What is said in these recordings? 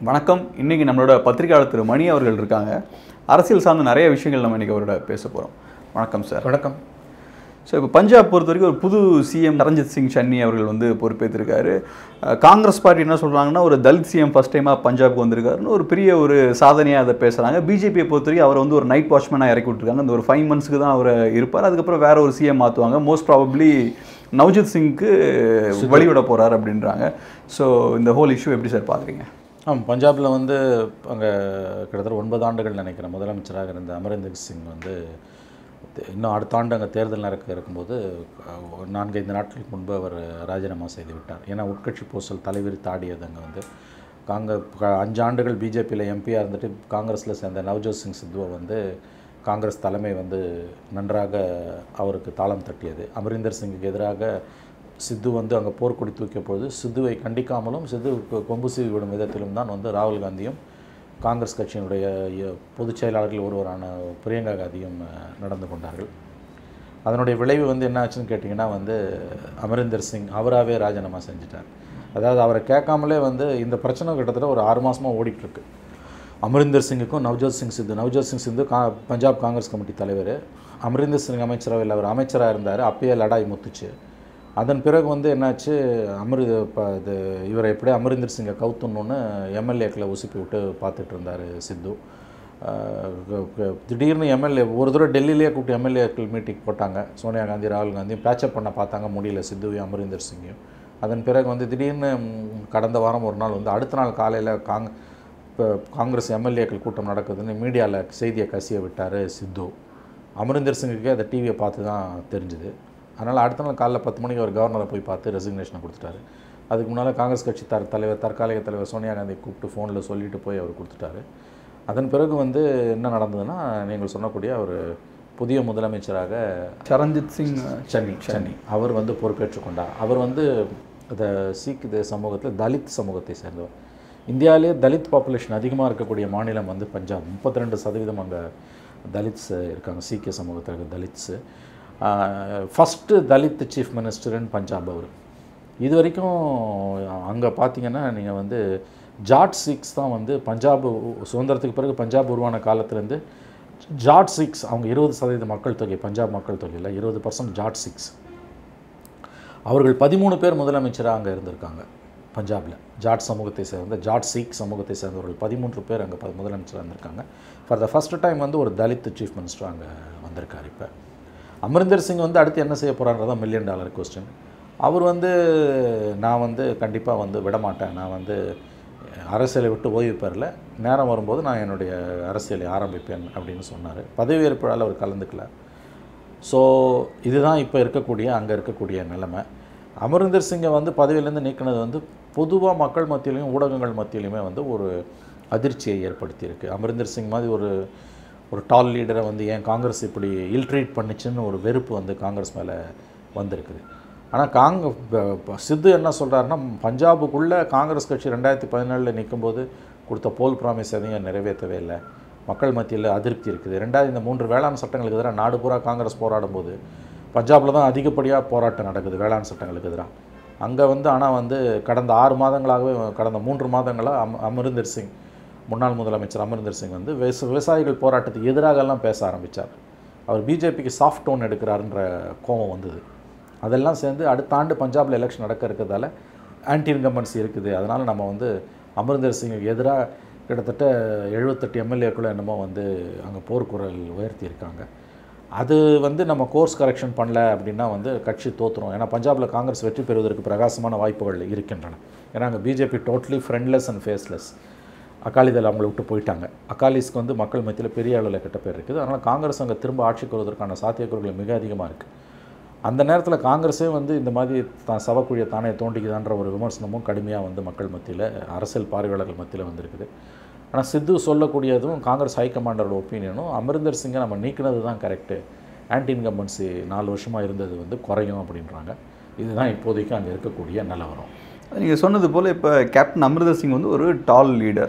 வணக்கம் இன்னைக்கு நம்மளோட பத்திரிகையாளர் திரு மணி அவர்கள் இருக்காங்க அரசியல் சார்ந்த நிறைய விஷயங்கள் நம்ம இன்னைக்கு அவரோட பேச போகிறோம் வணக்கம் சார் வணக்கம் ஸோ இப்போ பஞ்சாப் பொறுத்த வரைக்கும் ஒரு புது சிஎம் ரஞ்சித் சிங் சன்னி அவர்கள் வந்து பொறுப்பேற்றிருக்காரு அஹ் காங்கிரஸ் பார்ட்டி என்ன சொல்கிறாங்கன்னா ஒரு தலித் சிஎம் ஃபஸ்ட் டைமாக பஞ்சாப்க்கு வந்திருக்காருன்னு ஒரு பெரிய ஒரு சாதனையாக அதை பேசுகிறாங்க பிஜேபியை பொறுத்த வரைக்கும் அவர் வந்து ஒரு நைட் வாட்ச்மேனாக இறக்கி விட்டுருக்காங்க இந்த ஒரு ஃபைவ் மந்த்ஸ்க்கு தான் அவர் இருப்பார் அதுக்கப்புறம் வேற ஒரு சிஎம் மாற்றுவாங்க மோஸ்ட் ப்ராபப்ளி நவ்ஜித் சிங்க்கு வழிவிட போகிறார் அப்படின்றாங்க ஸோ இந்த ஹோல் இஷ்யூ எப்படி சார் பார்க்குறீங்க ஆம் பஞ்சாபில் வந்து அங்கே கிட்டத்தட்ட ஒன்பது ஆண்டுகள் நினைக்கிறேன் முதலமைச்சராக இருந்த அமரிந்தர் சிங் வந்து தே- இன்னும் அடுத்த ஆண்டு அங்கே தேர்தல் நடக்க இருக்கும்போது அஹ், ஒரு நான்கைந்து நாட்களுக்கு முன்பு அவர் ராஜினாமா செய்து விட்டார் ஏன்னா உட்கட்சி பூசல் தலைவிரி தாடியது அங்கே வந்து காங்க க- அஞ்சு ஆண்டுகள் பிஜேபியில் எம்பியாக இருந்துட்டு காங்கிரஸில் சேர்ந்த நவ்ஜோத் சிங் சித்துவை வந்து காங்கிரஸ் தலைமை வந்து நன்றாக அவருக்கு தாளம் தட்டியது அமரிந்தர் சிங்குக்கு எதிராக சித்து வந்து அங்கே போர்க்கொடி தூக்கிய பொழுது சித்துவை கண்டிக்காமலும் சித்துவுக்கு கொம்பு சீவி விடும் விதத்திலும் தான் வந்து ராகுல் காந்தியும் காங்கிரஸ் கட்சியினுடைய எ- பொதுச் செயலாளர்கள் ஒருவரான பிரியங்கா காந்தியும் அஹ், நடந்து கொண்டார்கள் அதனுடைய விளைவு வந்து என்ன ஆச்சுன்னு கேட்டிங்கன்னா வந்து அமரிந்தர் சிங் அவராகவே ராஜினாமா செஞ்சிட்டார் அதாவது அவரை கேட்காமலே வந்து இந்த பிரச்சனை கிட்டத்தட்ட ஒரு ஆறு மாதமாக ஓடிட்டுருக்கு அமரிந்தர் சிங்குக்கும் நவ்ஜோத் சிங் சித்து நவ்ஜோத் சிங் சித்து கா பஞ்சாப் காங்கிரஸ் கமிட்டி தலைவர் அமரிந்தர் சிங் அமைச்சரவையில் அவர் அமைச்சராக இருந்தார் அப்பயே லடாய் முத்துச்சு அதன் பிறகு வந்து என்னாச்சு அமரு இப்போ இது இவரை எப்படி அமரிந்தர் சிங்கை கவுத்துணுன்னு எம்எல்ஏக்களை உசுப்பி விட்டு பார்த்துட்டு இருந்தார் சித்து ஆஹ் க- க- திடீர்னு எம்எல்ஏ ஒரு தடவை டெல்லியிலே கூப்பிட்டு எம்எல்ஏக்கள் மீட்டிங் போட்டாங்க சோனியா காந்தி ராகுல் காந்தியும் பேச்சப் பண்ண பார்த்தாங்க முடியல சித்துவையும் அமரிந்தர் சிங்கையும் அதன் பிறகு வந்து திடீர்னு ம், கடந்த வாரம் ஒரு நாள் வந்து அடுத்த நாள் காலையில் காங் இப்போ காங்கிரஸ் எம்எல்ஏக்கள் கூட்டம் நடக்குதுன்னு மீடியாவில் செய்தியை கசிய விட்டார் சித்து அமரிந்தர் சிங்குக்கே அந்த டிவியை பார்த்து தான் தெரிஞ்சுது அதனால் அடுத்த நாள் காலைல பத்து மணிக்கு அவர் கவர்னரை போய் பார்த்து ரெசிக்னேஷனை கொடுத்துட்டாரு அதுக்கு முன்னால் காங்கிரஸ் கட்சி தர தலைவர் தற்காலிக தலைவர் சோனியா காந்தி கூப்பிட்டு ஃபோனில் சொல்லிட்டு போய் அவர் கொடுத்துட்டாரு அதன் பிறகு வந்து என்ன நடந்ததுன்னா நீங்கள் சொன்னக்கூடிய ஒரு புதிய முதலமைச்சராக சரண்ஜித் சிங் சென்னை சென்னை அவர் வந்து பொறுப்பேற்றுக் கொண்டார் அவர் வந்து இந்த சீக் தே சமூகத்தில் தலித் சமூகத்தை சேர்ந்தவர் இந்தியாவிலே தலித் பாப்புலேஷன் அதிகமாக இருக்கக்கூடிய மாநிலம் வந்து பஞ்சாப் முப்பத்தி ரெண்டு சதவீதம் அங்கே தலித்ஸ் இருக்காங்க சீக்கிய சமூகத்தில் இருக்க தலித்ஸு ஃபஸ்ட்டு தலித் சீஃப் மினிஸ்டர்னு பஞ்சாப் அவர் இது வரைக்கும் அங்கே பார்த்தீங்கன்னா நீங்கள் வந்து ஜாட் சிக்ஸ் தான் வந்து பஞ்சாப் உ- சுதந்திரத்துக்கு பிறகு பஞ்சாப் உருவான காலத்துலேருந்து ஜாட் சிக்ஸ் அவங்க இருபது சதவீத மக்கள் தொகை பஞ்சாப் மக்கள் தொகையில் இருபது பர்சன்ட் ஜாட் சிக்ஸ் அவர்கள் பதிமூணு பேர் முதலமைச்சராக அங்கே இருந்திருக்காங்க பஞ்சாபில் ஜாட் சமூகத்தை சேர்ந்த ஜாட் சீக் சமூகத்தை சேர்ந்தவர்கள் பதிமூன்று பேர் அங்கே ப முதலமைச்சராக இருந்திருக்காங்க ஃபார் த ஃபஸ்ட் டைம் வந்து ஒரு தலித் சீஃப் மினிஸ்டர் அங்கே வந்திருக்கார் இப்போ அமரிந்தர் சிங் வந்து அடுத்து என்ன செய்ய போகிறான்றதான் மில்லியன் டாலர் கொஸ்டின் அவர் வந்து நான் வந்து கண்டிப்பாக வந்து விடமாட்டேன் நான் வந்து அரசியலை விட்டு ஓய்வு பெறல நேரம் வரும்போது நான் என்னுடைய அரசியலை ஆரம்பிப்பேன் அப்படின்னு சொன்னார் பதவியேற்பு விழாவில் அவர் கலந்துக்கல ஸோ இதுதான் இப்போ இருக்கக்கூடிய அங்கே இருக்கக்கூடிய நிலைமை அமரிந்தர் சிங்கை வந்து பதவியிலேருந்து நீக்கினது வந்து பொதுவாக மக்கள் மத்தியிலையும் ஊடகங்கள் மத்தியிலையுமே வந்து ஒரு அதிர்ச்சியை ஏற்படுத்தியிருக்கு அமரிந்தர் சிங் மாதிரி ஒரு ஒரு டால் லீடரை வந்து ஏன் காங்கிரஸ் இப்படி இல்ட்ரீட் பண்ணுச்சுன்னு ஒரு வெறுப்பு வந்து காங்கிரஸ் மேலே வந்திருக்குது ஆனால் காங்க ப- ப- சித்து என்ன சொல்கிறாருன்னா பஞ்சாபுக்குள்ளே காங்கிரஸ் கட்சி ரெண்டாயிரத்தி பதினேழில் நிற்கும்போது கொடுத்த போல் ப்ராமிஸ் எதையும் நிறைவேற்றவே இல்லை மக்கள் மத்தியில் அதிருப்தி இருக்குது ரெண்டாவது இந்த மூன்று வேளாண் சட்டங்களுக்கு எதிராக நாடு பூரா காங்கிரஸ் போராடும் போது பஞ்சாபில் தான் அதிகப்படியாக போராட்டம் நடக்குது வேளாண் சட்டங்களுக்கு எதிராக அங்கே வந்து ஆனால் வந்து கடந்த ஆறு மாதங்களாகவே கடந்த மூன்று மாதங்களாக அம் அமரிந்தர் சிங் முன்னாள் முதலமைச்சர் அமரிந்தர் சிங் வந்து விவச விவசாயிகள் போராட்டத்துக்கு எதிராகலாம் பேச ஆரம்பித்தார் அவர் பிஜேபிக்கு சாஃப்ட் டோன் எடுக்கிறாருன்ற கோபம் வந்தது அதெல்லாம் சேர்ந்து அடுத்த ஆண்டு பஞ்சாபில் எலெக்ஷன் நடக்க இருக்கிறதால ஆன்டி இன்கம்பன்சி இருக்குது அதனால் நம்ம வந்து அமரிந்தர் சிங்குக்கு எதிராக கிட்டத்தட்ட எழுபத்தெட்டு எம்எல்ஏக்களும் என்னமோ வந்து அங்கே போர்க்குரல் உயர்த்தி இருக்காங்க அது வந்து நம்ம கோர்ஸ் கரெக்ஷன் பண்ணல அப்படின்னா வந்து கட்சி தோற்றுரும் ஏன்னா பஞ்சாபில் காங்கிரஸ் வெற்றி பெறுவதற்கு பிரகாசமான வாய்ப்புகள் இருக்கின்றன ஏன்னா அங்கே BJP totally friendless and faceless Akali Dal அவங்கள விட்டு போயிட்டாங்க அகாலிஸ்க்கு வந்து மக்கள் மத்தியில் பெரிய அளவில் கெட்ட பேர் இருக்குது அதனால் காங்கிரஸ் அங்கே திரும்ப ஆட்சிக்கு வருவதற்கான சாத்தியக்கூறுகள் மிக அதிகமாக இருக்குது அந்த நேரத்தில் காங்கிரஸே வந்து இந்த மாதிரி தான் சவக்குழியை தானே தோண்டிக்குதான்ற ஒரு விமர்சனமும் கடுமையாக வந்து மக்கள் மத்தியில் அரசியல் பார்வையாளர்கள் மத்தியில் வந்திருக்குது ஆனால் சித்து சொல்லக்கூடியதும் காங்கிரஸ் ஹைகமாண்டரோட ஒப்பீனியனும் அமரிந்தர் சிங்கை நம்ம நீக்கினது தான் கரெக்டு ஆன்டி இன்கம்பன்சி நாலு வருஷமாக இருந்தது வந்து குறையும் அப்படின்றாங்க இதுதான் இப்போதைக்கு அங்கே இருக்கக்கூடிய நிலவரம் நீங்கள் சொன்னது போல் இப்போ கேப்டன் அமிர்தர் சிங் வந்து ஒரு டால் லீடர்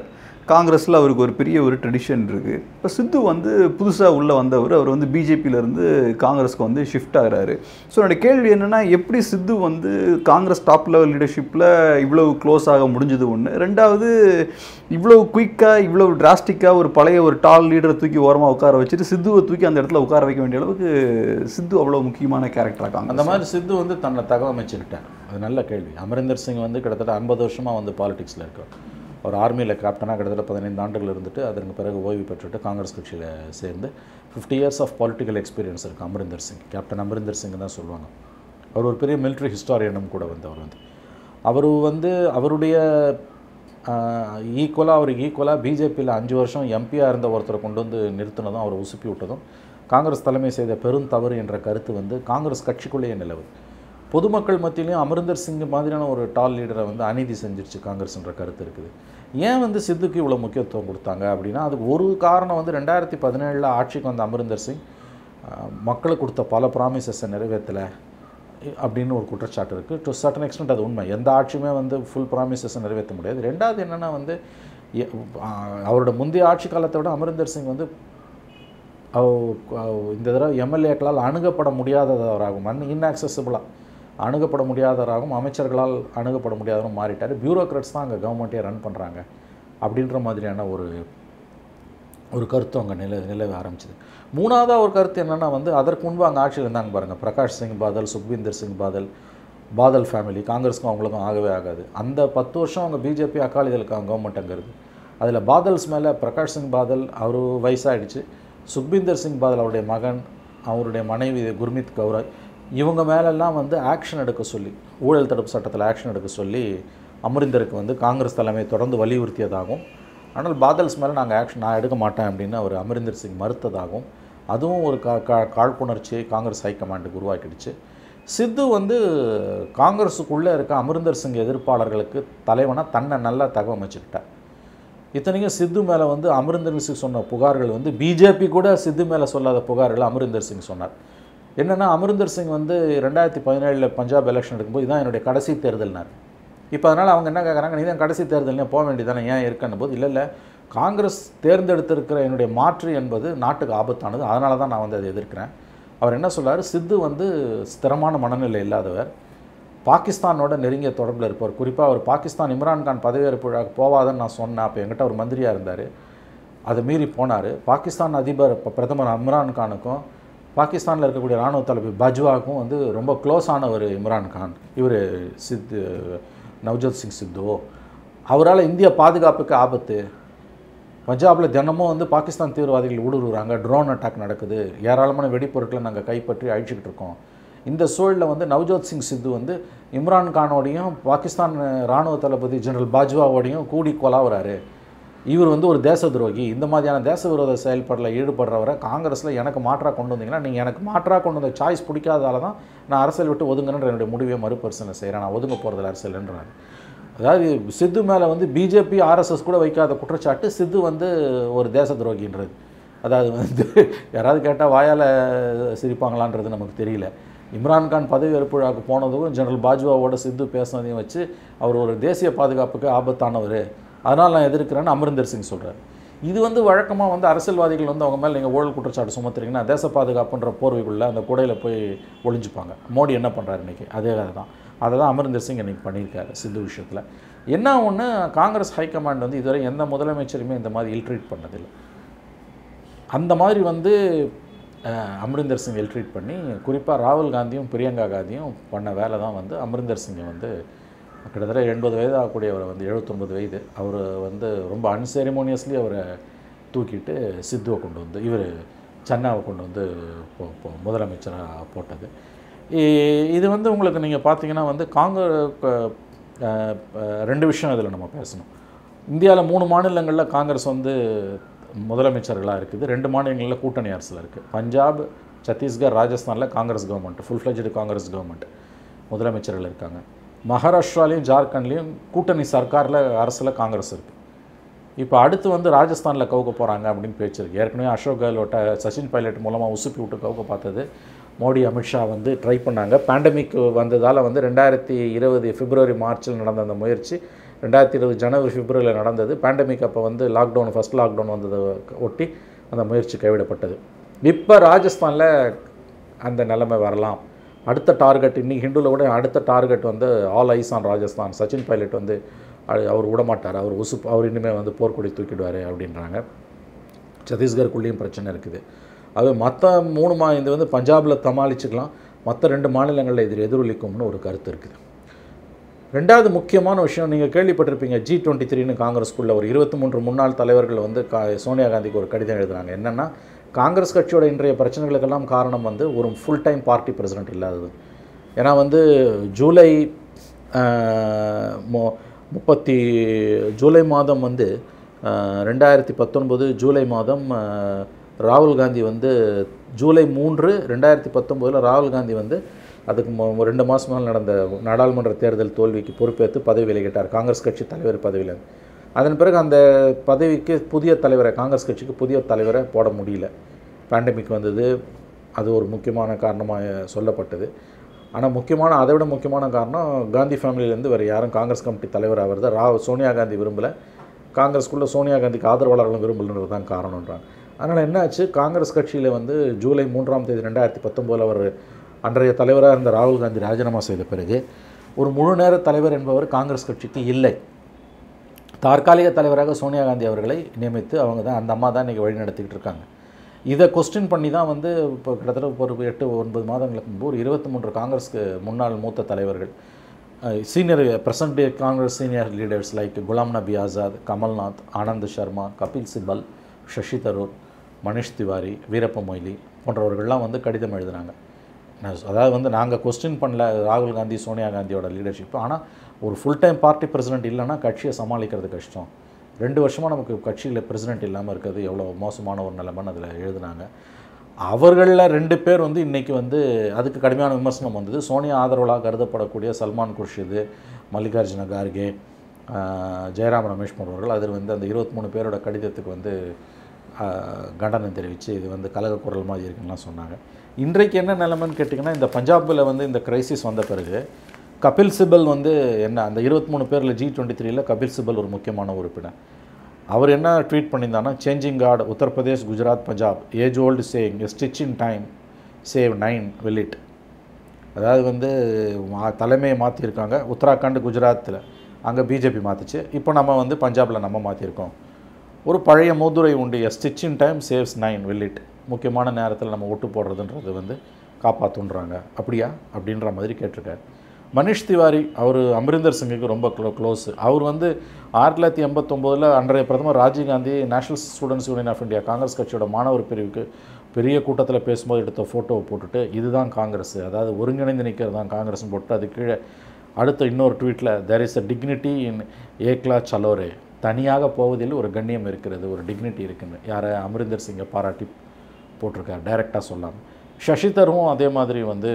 காங்கிரஸில் அவருக்கு ஒரு பெரிய ஒரு ட்ரெடிஷன் இருக்குது இப்போ சித்து வந்து புதுசாக உள்ளே வந்தவர் அவர் வந்து பிஜேபியிலேருந்து காங்கிரஸ்க்கு வந்து ஷிஃப்ட் ஆகிறாரு ஸோ என்னோட கேள்வி என்னென்னா எப்படி சித்து வந்து காங்கிரஸ் டாப் லெவல் லீடர்ஷிப்பில் இவ்வளவு க்ளோஸ் ஆக முடிஞ்சது ஒன்று ரெண்டாவது இவ்வளவு குயிக்காக இவ்வளவு டிராஸ்டிக்காக ஒரு பழைய ஒரு டால் லீடரை தூக்கி ஓரமாக உட்கார வச்சுட்டு சித்துவை தூக்கி அந்த இடத்துல உட்கார வைக்க வேண்டிய அளவுக்கு சித்து அவ்வளோ முக்கியமான கேரக்டராக காங்கிரஸ் அந்த மாதிரி சித்து வந்து தன்னை தகவமைச்சுக்கிட்டார் அது நல்ல கேள்வி அமரிந்தர் சிங் வந்து கிட்டத்தட்ட ஐம்பது வருஷமாக வந்து பாலிடிக்ஸில் இருக்கார் அவர் ஆர்மியில் கேப்டனாக கிட்டத்தட்ட பதினைந்து ஆண்டுகள் இருந்துட்டு அதற்கு பிறகு ஓய்வு பெற்றுட்டு காங்கிரஸ் கட்சியில் சேர்ந்து fifty years of political experience இருக்குது அமரிந்தர் சிங் கேப்டன் அமரிந்தர் சிங் தான் சொல்லுவாங்க அவர் ஒரு பெரிய மிலிட்ரி ஹிஸ்டாரியனும் கூட வந்து அவர் வந்து அவர் வந்து அவருடைய ஈக்குவலாக அவருக்கு ஈக்குவலாக பிஜேபியில் அஞ்சு வருஷம் எம்பியாக இருந்த ஒருத்தரை கொண்டு வந்து நிறுத்தினதும் அவரை உசுப்பி விட்டதும் காங்கிரஸ் தலைமை செய்த பெரும் தவறு என்ற கருத்து வந்து காங்கிரஸ் கட்சிக்குள்ளேயே நிலவுது பொதுமக்கள் மத்தியிலையும் அமரிந்தர் சிங் மாதிரியான ஒரு டால் லீடரை வந்து அநீதி செஞ்சிருச்சு காங்கிரஸ்ன்ற கருத்து இருக்குது ஏன் வந்து சித்துக்கு இவ்வளோ முக்கியத்துவம் கொடுத்தாங்க அப்படின்னா அதுக்கு ஒரு காரணம் வந்து ரெண்டாயிரத்தி பதினேழில் ஆட்சிக்கு வந்த அமரிந்தர் சிங் அஹ், மக்களுக்கு கொடுத்த பல ப்ராமிசஸை நிறைவேற்றலை அப்படின்னு ஒரு குற்றச்சாட்டு இருக்குது டு சர்டன் எக்ஸ்டென்ட் அது உண்மை எந்த ஆட்சியுமே வந்து ஃபுல் ப்ராமிசஸை நிறைவேற்ற முடியாது ரெண்டாவது என்னென்னா வந்து எ- அஹ், அவரோட முந்தைய ஆட்சி காலத்தை விட அமரிந்தர் சிங் வந்து அவ- அவ- இந்த தடவை எம்எல்ஏக்களால் அணுகப்பட முடியாதவராகும் அன் இன்ஆக்சசிபிளாக அணுகப்பட முடியாதவராகவும் அமைச்சர்களால் அணுகப்பட முடியாதவரும் மாறிட்டார் பியூரோக்ராட்ஸ் தான் அங்கே கவர்மெண்ட்டே ரன் பண்ணுறாங்க அப்படின்ற மாதிரியான ஒரு ஒரு கருத்து அங்கே நில நிலவ ஆரம்பிச்சது மூணாவதாக ஒரு கருத்து என்னென்னா வந்து அதற்கு முன்பு அங்கே ஆட்சியில் இருந்தாங்க பாருங்கள் பிரகாஷ் சிங் பாதல் சுக்வீந்தர் சிங் பாதல் பாதல் ஃபேமிலி காங்கிரஸுக்கும் அவங்களுக்கும் ஆகவே ஆகாது அந்த பத்து வருஷம் அவங்க பிஜேபி அகாலிதளுக்கு அவங்க கவர்மெண்ட் அங்கே இருக்குது அதில் பாதல்ஸ் மேலே பிரகாஷ் சிங் பாதல் அவர் வயசாகிடுச்சு சுக்பீந்தர் சிங் பாதல் அவருடைய மகன் அவருடைய மனைவி குர்மித் கௌரவ் இவங்க மேலெல்லாம் வந்து ஆக்ஷன் எடுக்க சொல்லி ஊழல் தடுப்பு சட்டத்தில் ஆக்ஷன் எடுக்க சொல்லி அமரிந்தருக்கு வந்து காங்கிரஸ் தலைமை தொடர்ந்து வலியுறுத்தியதாகவும் ஆனால் பாதல்ஸ் மேலே நாங்கள் ஆக்ஷன் நான் எடுக்க மாட்டேன் அப்படின்னு அவர் அமரிந்தர் சிங் மறுத்ததாகவும் அதுவும் ஒரு கா கா காழ்ப்புணர்ச்சியை காங்கிரஸ் ஹைகமாண்டுக்கு உருவாக்கிடுச்சு சித்து வந்து காங்கிரஸுக்குள்ளே இருக்க அமரிந்தர் சிங் எதிர்ப்பாளர்களுக்கு தலைவனாக தன்னை நல்லா தகவமைச்சுக்கிட்டார் இத்தனைக்கும் சித்து மேலே வந்து அமரிந்தர் சிங் சொன்ன புகார்கள் வந்து பிஜேபி கூட சித்து மேலே சொல்லாத புகார்கள் அமரிந்தர் சிங் சொன்னார் என்னென்னா அமரிந்தர் சிங் வந்து ரெண்டாயிரத்தி பதினேழில் பஞ்சாப் எலெக்ஷன் எடுக்கும்போது இதான் என்னுடைய கடைசி தேர்தல்னார் இப்போ அதனால் அவங்க என்ன கேட்குறாங்க நீ தான் கடைசி தேர்தல் போக வேண்டியதானே ஏன் இருக்கன்னு போது இல்லை இல்லை காங்கிரஸ் தேர்ந்தெடுத்திருக்கிற என்னுடைய மாற்று என்பது நாட்டுக்கு ஆபத்தானது அதனால தான் நான் வந்து அதை எதிர்க்கிறேன் அவர் என்ன சொல்றாரு சித்து வந்து ஸ்திரமான மனநிலை இல்லாதவர் பாகிஸ்தானோட நெருங்கிய தொடர்பில் இருப்பார் குறிப்பாக அவர் பாகிஸ்தான் இம்ரான்கான் பதவியேற்பு விழாவுக்கு போவாதன்னு நான் சொன்னேன் அப்போ என்கிட்ட ஒரு மந்திரியாக இருந்தார் அதை மீறி போனார் பாகிஸ்தான் அதிபர் இப்ப பிரதமர் இம்ரான்கானுக்கும் பாகிஸ்தானில் இருக்கக்கூடிய இராணுவ தளபதி பஜ்வாவுக்கும் வந்து ரொம்ப க்ளோஸ் ஆனவர் இம்ரான் கான் இவர் சித்து நவ்ஜோத் சிங் சித்து அவரால் இந்திய பாதுகாப்புக்கு ஆபத்து பஞ்சாபில் தினமும் வந்து பாகிஸ்தான் தீவிரவாதிகள் ஊடுருவுறாங்க ட்ரோன் அட்டாக் நடக்குது ஏராளமான வெடிப்பொருட்களை நாங்கள் கைப்பற்றி அழிச்சிக்கிட்டு இருக்கோம் இந்த சூழலில் வந்து நவ்ஜோத் சிங் சித்து வந்து இம்ரான் கானோடையும் பாகிஸ்தான் ராணுவ தளபதி ஜெனரல் பாஜ்வாவோடையும் கூடி கொலாவுறாரு இவர் வந்து ஒரு தேச துரோகி இந்த மாதிரியான தேச விரோத செயல்பாட்டில் ஈடுபடுறவரை காங்கிரஸில் எனக்கு மாற்றாக கொண்டு வந்தீங்கன்னா நீங்கள் எனக்கு மாற்றாக கொண்டு வந்த சாய்ஸ் பிடிக்காதால தான் நான் அரசியல் விட்டு ஒதுங்கணுன்ற என்னுடைய முடிவை மறுபரிசீலனை செய்கிறேன் நான் ஒதுங்க போகிறதில்ல அரசியல்ன்றாரு அதாவது சித்து மேலே வந்து பிஜேபி ஆர்எஸ்எஸ் கூட வைக்காத குற்றச்சாட்டு சித்து வந்து ஒரு தேச துரோகின்றது அதாவது வந்து யாராவது கேட்டால் வாயால் சிரிப்பாங்களான்றது நமக்கு தெரியல இம்ரான்கான் பதவியேற்பு விழாவுக்கு போனதுக்கும் ஜெனரல் பாஜ்வாவோட சித்து பேசினதையும் வச்சு அவர் ஒரு தேசிய பாதுகாப்புக்கு ஆபத்தானவர் அதனால் நான் எதிர்க்கிறேன்னு அமரிந்தர் சிங் சொல்கிறார் இது வந்து வழக்கமாக வந்து அரசியல்வாதிகள் வந்து அவங்க மேலே நீங்கள் ஊழல் குற்றச்சாட்டு சுமத்துறீங்கன்னா தேச பாதுகாப்புன்ற போர்வைக்குள்ளே அந்த கூடையில் போய் ஒளிஞ்சுப்பாங்க மோடி என்ன பண்ணுறாரு இன்றைக்கி அதே கதை தான் அதை தான் அமரிந்தர் சிங் இன்றைக்கி பண்ணியிருக்காரு சித்து விஷயத்தில் என்ன ஒன்று காங்கிரஸ் ஹைகமாண்ட் வந்து இதுவரை எந்த முதலமைச்சருமே இந்த மாதிரி இல்ட்ரீட் பண்ணதில்லை அந்த மாதிரி வந்து அஹ், அமரிந்தர் சிங் இல்ட்ரீட் பண்ணி குறிப்பாக ராகுல் காந்தியும் பிரியங்கா காந்தியும் பண்ண வேலை தான் வந்து அமரிந்தர் சிங்கை வந்து கிட்டத்தட்ட எண்பது வயது ஆகக்கூடியவரை வந்து எழுபத்தொன்பது வயது அவர் வந்து ரொம்ப அன்செரிமோனியஸ்லி அவரை தூக்கிட்டு சித்துவை கொண்டு வந்து இவர் சன்னாவை கொண்டு வந்து போ- போ- முதலமைச்சராக போட்டது இ- இது வந்து உங்களுக்கு நீங்கள் பார்த்தீங்கன்னா வந்து காங்கிரஸ் ரெண்டு விஷயம் இதில் நம்ம பேசணும் இந்தியாவில் மூணு மாநிலங்களில் காங்கிரஸ் வந்து முதலமைச்சர்களாக இருக்குது ரெண்டு மாநிலங்களில் கூட்டணி அரசில் இருக்குது பஞ்சாப் சத்தீஸ்கர் ராஜஸ்தானில் Congress government full fledged Congress government முதலமைச்சர்கள் இருக்காங்க மகாராஷ்டிராலையும் ஜார்க்கண்ட்லேயும் கூட்டணி சர்க்காரில் அரசில் காங்கிரஸ் இருக்குது இப்போ அடுத்து வந்து ராஜஸ்தானில் கவுக்க போகிறாங்க அப்படின்னு பேச்சு இருக்கு ஏற்கனவே அசோக் கெஹ்லோட்டை சச்சின் பைலட் மூலமாக உசுப்பி விட்டு கவுக்க பார்த்தது மோடி அமித்ஷா வந்து ட்ரை பண்ணாங்க பேண்டமிக் வந்ததால் வந்து ரெண்டாயிரத்தி இருபது பிப்ரவரி மார்ச்சில் நடந்த அந்த முயற்சி ரெண்டாயிரத்தி இருபது ஜனவரி பிப்ரவரியில் நடந்தது பேண்டமிக் அப்போ வந்து லாக்டவுன் ஃபஸ்ட் லாக்டவுன் வந்ததை ஒட்டி அந்த முயற்சி கைவிடப்பட்டது இப்போ ராஜஸ்தானில் அந்த நிலைமை வரலாம் அடுத்த டார்கெட் இன்னைக்கு ஹிந்துவில் கூட அடுத்த டார்கெட் வந்து all eyes on Rajasthan Sachin Pilot வந்து அ- அவர் விடமாட்டார் அவர் உசு அவர் இனிமேல் வந்து போர்க்கொடி தூக்கிடுவார் அப்படின்றாங்க சத்தீஸ்கருக்குள்ளேயும் பிரச்சனை இருக்குது அது மற்ற மூணு மா இது வந்து பஞ்சாபில் சமாளிச்சுக்கலாம் மற்ற ரெண்டு மாநிலங்களில் இது எதிரொலிக்கும்னு ஒரு கருத்து இருக்குது ரெண்டாவது முக்கியமான விஷயம் நீங்கள் கேள்விப்பட்டிருப்பீங்க ஜி டுவெண்ட்டி த்ரீன்னு காங்கிரஸ்குள்ள ஒரு இருபத்தி மூன்று முன்னாள் தலைவர்கள் வந்து கா சோனியா காந்திக்கு ஒரு கடிதம் எழுதுனாங்க என்னென்னா காங்கிரஸ் கட்சியோட இன்றைய பிரச்சனைகளுக்கெல்லாம் காரணம் வந்து ஒரு ஃபுல் டைம் பார்ட்டி பிரசிடென்ட் இல்லாதது ஏன்னா வந்து ஜூலை ஆஹ், மு- முப்பத்தி ஜூலை மாதம் வந்து ஆஹ், ரெண்டாயிரத்தி பத்தொன்பது ஜூலை மாதம் ஆஹ், ராகுல் காந்தி வந்து ஜூலை மூன்று ரெண்டாயிரத்தி பத்தொம்போதில் ராகுல் காந்தி வந்து அதுக்கு மு- ரெண்டு மாதம் மேல் நடந்த நாடாளுமன்ற தேர்தல் தோல்விக்கு பொறுப்பேற்று பதவி விலகிட்டார் காங்கிரஸ் கட்சி தலைவர் பதவியில் அதன் பிறகு அந்த பதவிக்கு புதிய தலைவரை காங்கிரஸ் கட்சிக்கு புதிய தலைவரை போட முடியல பேண்டமிக் வந்தது அது ஒரு முக்கியமான காரணமாக சொல்லப்பட்டது ஆனால் முக்கியமான அதை விட முக்கியமான காரணம் காந்தி ஃபேமிலியிலேருந்து வேறு யாரும் காங்கிரஸ் கமிட்டி தலைவர் ஆகிறது ராவ் சோனியா காந்தி விரும்பலை காங்கிரஸ்குள்ளே சோனியா காந்திக்கு ஆதரவாளர்களும் விரும்பலன்றது தான் காரணன்றாங்க அதனால் என்னாச்சு காங்கிரஸ் கட்சியில் வந்து ஜூலை மூன்றாம் தேதி ரெண்டாயிரத்தி பத்தொம்போதில் அவர் அன்றைய தலைவராக இருந்த ராகுல் காந்தி ராஜினாமா செய்த பிறகு ஒரு முழு நேர தலைவர் என்பவர் காங்கிரஸ் கட்சிக்கு இல்லை தற்காலிக தலைவராக சோனியா காந்தி அவர்களை நியமித்து அவங்க தான் அந்த அம்மா தான் இன்றைக்கி வழி நடத்திக்கிட்டு இருக்காங்க இதை கொஸ்டின் பண்ணி தான் வந்து இப்போ கிட்டத்தட்ட ஒரு எட்டு ஒன்பது மாதங்களுக்கு முன்பு ஒரு இருபத்தி மூன்று காங்கிரஸ்க்கு முன்னாள் மூத்த தலைவர்கள் senior present day Congress senior leaders like Ghulam Nabi Azad Kamal Nath Anand Sharma Kapil Sibal Sasi Tharoor Manish Tiwari Veerappa Moily போன்றவர்கள்லாம் வந்து கடிதம் எழுதினாங்க நான் அதாவது வந்து நாங்கள் கொஸ்டின் பண்ணல ராகுல் காந்தி சோனியா காந்தியோட லீடர்ஷிப் ஆனால் ஒரு ஃபுல் டைம் பார்ட்டி பிரசிடென்ட் இல்லைன்னா கட்சியை சமாளிக்கிறது கஷ்டம் ரெண்டு வருஷமாக நமக்கு கட்சியில் பிரசிடென்ட் இல்லாமல் இருக்கிறது எவ்வளோ மோசமான ஒரு நிலைமைன்னு அதில் எழுதினாங்க அவர்களில் ரெண்டு பேர் வந்து இன்றைக்கி வந்து அதுக்கு கடுமையான விமர்சனம் வந்தது சோனியா ஆதரவாக கருதப்படக்கூடிய சல்மான் குர்ஷிது மல்லிகார்ஜுன கார்கே ஆஹ், ஜெயராம் ரமேஷ் போன்றவர்கள் அதில் வந்து அந்த இருபத்தி மூணு பேரோட கடிதத்துக்கு வந்து ஆஹ், கண்டனம் தெரிவித்து இது வந்து கலக குரல் மாதிரி இருக்குன்னுலாம் சொன்னாங்க இன்றைக்கு என்ன நிலைமைன்னு கேட்டிங்கன்னா இந்த பஞ்சாபில் வந்து இந்த கிரைசிஸ் வந்த பிறகு கபில் சிபல் வந்து என்ன அந்த இருபத்தி மூணு பேரில் ஜி டுவெண்ட்டி த்ரீல கபில் சிபல் ஒரு முக்கியமான உறுப்பினர் அவர் என்ன ட்வீட் பண்ணியிருந்தாருன்னா changing guard Uttar Pradesh Gujarat Punjab age old saying stitch in time save nine will it அதாவது வந்து மா- தலைமையை மாற்றிருக்காங்க உத்தராகண்ட் குஜராத்தில் அங்கே பிஜேபி மாற்றுச்சு இப்போ நம்ம வந்து பஞ்சாபில் நம்ம மாற்றிருக்கோம் ஒரு பழைய மூதுரை உண்டு stitch in time saves nine will it முக்கியமான நேரத்தில் நம்ம ஓட்டு போடுறதுன்றது வந்து காப்பாற்றுன்றாங்க அப்படியா அப்படின்ற மாதிரி கேட்டிருக்காரு மனிஷ் திவாரி அவர் அமரிந்தர் சிங்குக்கு ரொம்ப க்ளோ க்ளோஸ் அவர் வந்து ஆயிரத்தி தொள்ளாயிரத்தி எண்பத்தொம்போதில் அன்றைய பிரதமர் Rajiv Gandhi national students union of India Congress கட்சியோட மாணவர் பிரிவுக்கு பெரிய கூட்டத்தில் பேசும்போது எடுத்த ஃபோட்டோவை போட்டுட்டு இதுதான் காங்கிரஸ் அதாவது ஒருங்கிணைந்து நிற்கிறது தான் காங்கிரஸ்னு போட்டு அது கீழே அடுத்த இன்னொரு ட்வீட்டில் தேர் இஸ் அ டிக்னிட்டி இன் ஏக்லா சலோரே தனியாக போவதில் ஒரு கண்ணியம் இருக்கிறது ஒரு டிக்னிட்டி இருக்குன்னு யாரை அமரிந்தர் சிங்கை பாராட்டி போட்டிருக்கார் டைரெக்டாக சொல்லாமல் சசி தரூரும் அதே மாதிரி வந்து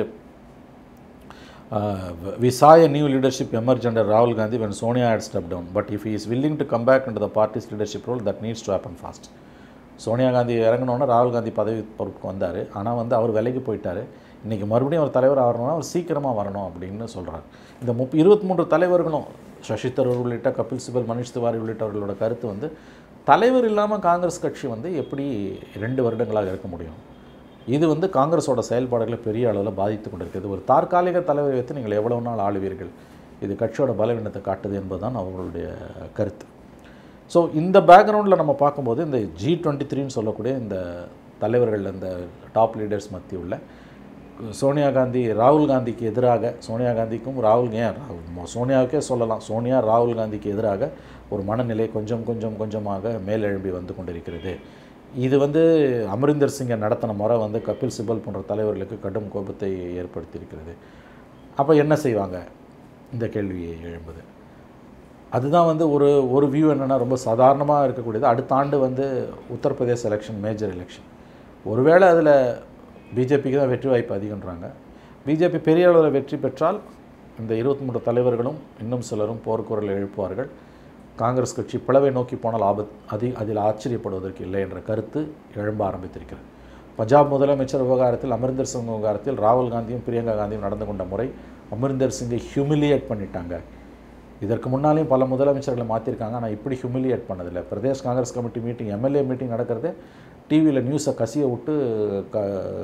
uh, we saw a new leadership emerge under Rahul Gandhi when Sonia had stepped down. But if he is willing to come back into the party's leadership role, that needs to happen fast. Sonia Gandhi இறங்கினோன்னே ராகுல் காந்தி பதவி பொறுப்புக்கு வந்தார் ஆனால் வந்து அவர் விலைக்கு போயிட்டார் இன்றைக்கி மறுபடியும் அவர் தலைவர் ஆகணும்னா அவர் சீக்கிரமாக வரணும் அப்படின்னு சொல்கிறார் இந்த முப் இருபத்தி மூன்று தலைவர்களும் சசி தரூர் உள்ளிட்ட கபில் சிபல் மனிஷ் திவாரி உள்ளிட்டவர்களோட கருத்து வந்து தலைவர் இல்லாமல் காங்கிரஸ் கட்சி வந்து எப்படி ரெண்டு வருடங்களாக இருக்க முடியும் இது வந்து காங்கிரஸோட செயல்பாடுகளை பெரிய அளவில் பாதித்து கொண்டிருக்கிறது ஒரு தற்காலிக தலைவரை வைத்து நீங்கள் எவ்வளவு நாள் ஆளுவீர்கள் இது கட்சியோட பலவீனத்தை காட்டுது என்பதுதான் அவர்களுடைய கருத்து ஸோ இந்த பேக்ரவுண்டில் நம்ம பார்க்கும்போது இந்த ஜி டுவெண்ட்டி த்ரீன்னு சொல்லக்கூடிய இந்த தலைவர்கள் இந்த டாப் லீடர்ஸ் மத்திய உள்ள சோனியா காந்தி ராகுல் காந்திக்கு எதிராக சோனியா காந்திக்கும் ராகுல் ஏன் ராகுல் சோனியாவுக்கே சொல்லலாம் சோனியா ராகுல் காந்திக்கு எதிராக ஒரு மனநிலை கொஞ்சம் கொஞ்சம் கொஞ்சமாக மேலெழும்பி வந்து கொண்டிருக்கிறது இது வந்து அமரிந்தர் சிங்கை நடத்தின முறை வந்து கபில் சிபல் போன்ற தலைவர்களுக்கு கடும் கோபத்தை ஏற்படுத்தியிருக்கிறது அப்போ என்ன செய்வாங்க இந்த கேள்வி எழும்புது அதுதான் வந்து ஒரு ஒரு வியூ என்னென்னா ரொம்ப சாதாரணமாக இருக்கக்கூடியது அடுத்த ஆண்டு வந்து உத்தரப்பிரதேச எலெக்ஷன் மேஜர் எலெக்ஷன் ஒருவேளை அதில் பிஜேபிக்கு தான் வெற்றி வாய்ப்பு அதிகன்றாங்க பிஜேபி பெரிய அளவில் வெற்றி பெற்றால் இந்த இருபத்தி மூன்று தலைவர்களும் இன்னும் சிலரும் போர்க்குரல் எழுப்புவார்கள் காங்கிரஸ் கட்சி பிளவை நோக்கி போனால் ஆபத் அதி அதில் ஆச்சரியப்படுவதற்கு இல்லை என்ற கருத்து எழும்ப ஆரம்பித்திருக்கிறது பஞ்சாப் முதலமைச்சர் விவகாரத்தில் அமரிந்தர் சிங் விவகாரத்தில் ராகுல் காந்தியும் பிரியங்கா காந்தியும் நடந்து கொண்ட முறை அமரிந்தர் சிங்கை ஹியூமிலியேட் பண்ணிட்டாங்க இதற்கு முன்னாலேயும் பல முதலமைச்சர்களை மாற்றிருக்காங்க ஆனால் இப்படி ஹியூமிலியேட் பண்ணதில்லை Pradesh Congress committee meeting MLA meeting நடக்கிறதே டிவியில் நியூஸை கசிய விட்டு க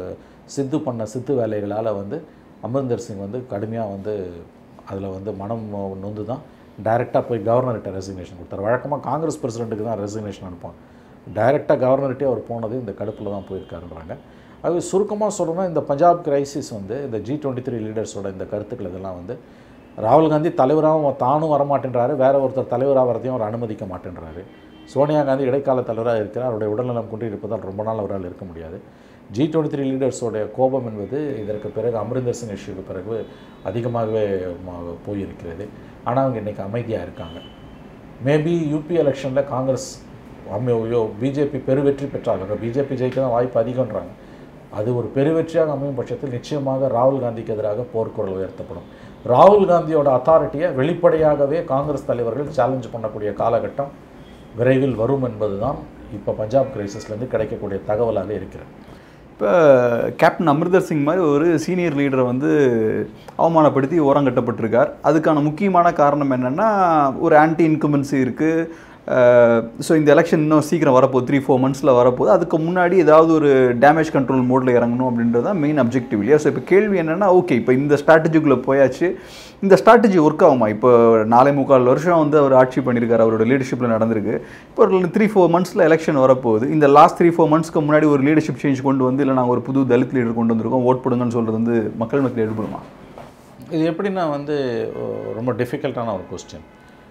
சித்து பண்ண சித்து வேலைகளால் வந்து அமரிந்தர் சிங் வந்து கடுமையாக வந்து அதில் வந்து மனம் நொந்து தான் டைரெக்டாக போய் கவர்னர்கிட்ட ரெசிக்னேஷன் கொடுத்தார் வழக்கமாக காங்கிரஸ் பிரசிடெண்ட்டுக்கு தான் ரெசிக்னேஷன் அனுப்புவாங்க டைரெக்டாக கவர்னர்கிட்டே அவர் போனது இந்த கடுப்பில் தான் போயிருக்காருன்றாங்க அது சுருக்கமாக சொல்லணும்னா இந்த பஞ்சாப் கிரைசிஸ் வந்து இந்த ஜி டுவெண்ட்டி த்ரீ லீடர்ஸோட இந்த கருத்துக்கள் இதெல்லாம் வந்து ராகுல் காந்தி தலைவராகவும் தானும் வரமாட்டேன்றாரு வேற ஒருத்தர் தலைவராக வரதையும் அவர் அனுமதிக்க மாட்டேன்றாரு சோனியா காந்தி இடைக்கால தலைவராக இருக்கிறார் அவருடைய உடல்நலம் குன்றி இருப்பதால் ரொம்ப நாள் அவரால் இருக்க முடியாது ஜி டுவெண்ட்டி த்ரீ லீடர்ஸோடைய கோபம் என்பது இதற்கு பிறகு அமரிந்தர் சிங் இஷ்யூக்கு பிறகு அதிகமாகவே ம- போயிருக்கிறது ஆனால் அவங்க இன்றைக்கி அமைதியாக இருக்காங்க மேபி யூபி எலெக்ஷனில் காங்கிரஸ் அமையோ பிஜேபி பெருவெற்றி பெற்றாங்க பிஜேபி ஜெயிக்க தான் வாய்ப்பு அதிகம்ன்றாங்க அது ஒரு பெருவெற்றியாக அமையும் பட்சத்தில் நிச்சயமாக ராகுல் காந்திக்கு எதிராக போர்க்குரல் உயர்த்தப்படும் ராகுல் காந்தியோட அத்தாரிட்டியை வெளிப்படையாகவே காங்கிரஸ் தலைவர்கள் சேலஞ்ச் பண்ணக்கூடிய காலகட்டம் விரைவில் வரும் என்பதுதான் இப்போ பஞ்சாப் கிரைசிஸ்லேருந்து கிடைக்கக்கூடிய தகவலாக இருக்கிறது இப்போ கேப்டன் அமிர்தர் சிங் மாதிரி ஒரு சீனியர் லீடரை வந்து அவமானப்படுத்தி ஓரங்கட்டப்பட்டிருக்கார் அதுக்கான முக்கியமான காரணம் என்னென்னா ஒரு ஆன்டி இன்கம்பன்சி இருக்குது ஸோ இந்த எலெக்ஷன் இன்னும் சீக்கிரம் வரப்போகுது த்ரீ ஃபோர் மந்த்ஸில் வரப்போகுது அதுக்கு முன்னாடி ஏதாவது ஒரு டேமேஜ் கண்ட்ரோல் மோடில் இறங்கணும் அப்படின்றது தான் மெயின் அப்ஜெக்டிவ் இல்லையா ஸோ இப்போ கேள்வி என்னென்னா ஓகே இப்போ இந்த ஸ்ட்ராட்டஜிக்குள்ளே போயாச்சு இந்த ஸ்ட்ராட்டஜி ஒர்க் ஆகுமா இப்போ நாலே முக்கால் வருஷம் வந்து அவர் ஆட்சி பண்ணியிருக்காரு அவரோட லீடர்ஷிப்பில் நடந்திருக்கு இப்போ ஒரு த்ரீ ஃபோர் மந்த்ஸில் எலெக்ஷன் வரப்போகுது இந்த லாஸ்ட் த்ரீ ஃபோர் மந்த்ஸ்க்கு முன்னாடி ஒரு லீடர்ஷிப் சேஞ்ச் கொண்டு வந்து இல்லை நாங்கள் ஒரு புது தலித் லீடர் கொண்டு வந்திருக்கோம் ஓட் போடுங்கன்னு சொல்கிறது வந்து மக்கள் மத்தியில் எடுபடுமா இது எப்படின்னா வந்து ஓ, ரொம்ப டிஃபிகல்ட்டான ஒரு கொஸ்டின்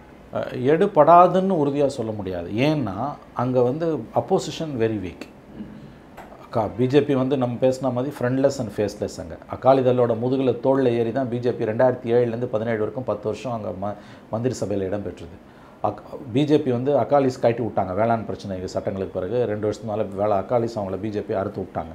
எடுபடாதுன்னு உறுதியாக சொல்ல முடியாது ஏன்னா அங்கே வந்து அப்போசிஷன் வெரி வீக் அக்கா பிஜேபி வந்து நம்ம பேசின மாதிரி ஃப்ரெண்ட்லெஸ் அண்ட் ஃபேஸ்லெஸ் அங்கே அகாலிதளோட முதுகில் தோளில் ஏறி தான் பிஜேபி ரெண்டாயிரத்தி ஏழுலேருந்து பதினேழு வரைக்கும் பத்து வருஷம் அங்கே ம மந்திரி சபையில் இடம் பெற்றது அக் பிஜேபி வந்து அகாலிஸ் கட்டி விட்டாங்க வேளாண் பிரச்சனை சட்டங்களுக்கு பிறகு ரெண்டு வருஷத்துக்கு மேலே வேலை அகாலிஸ் அவங்கள பிஜேபி அறுத்து விட்டாங்க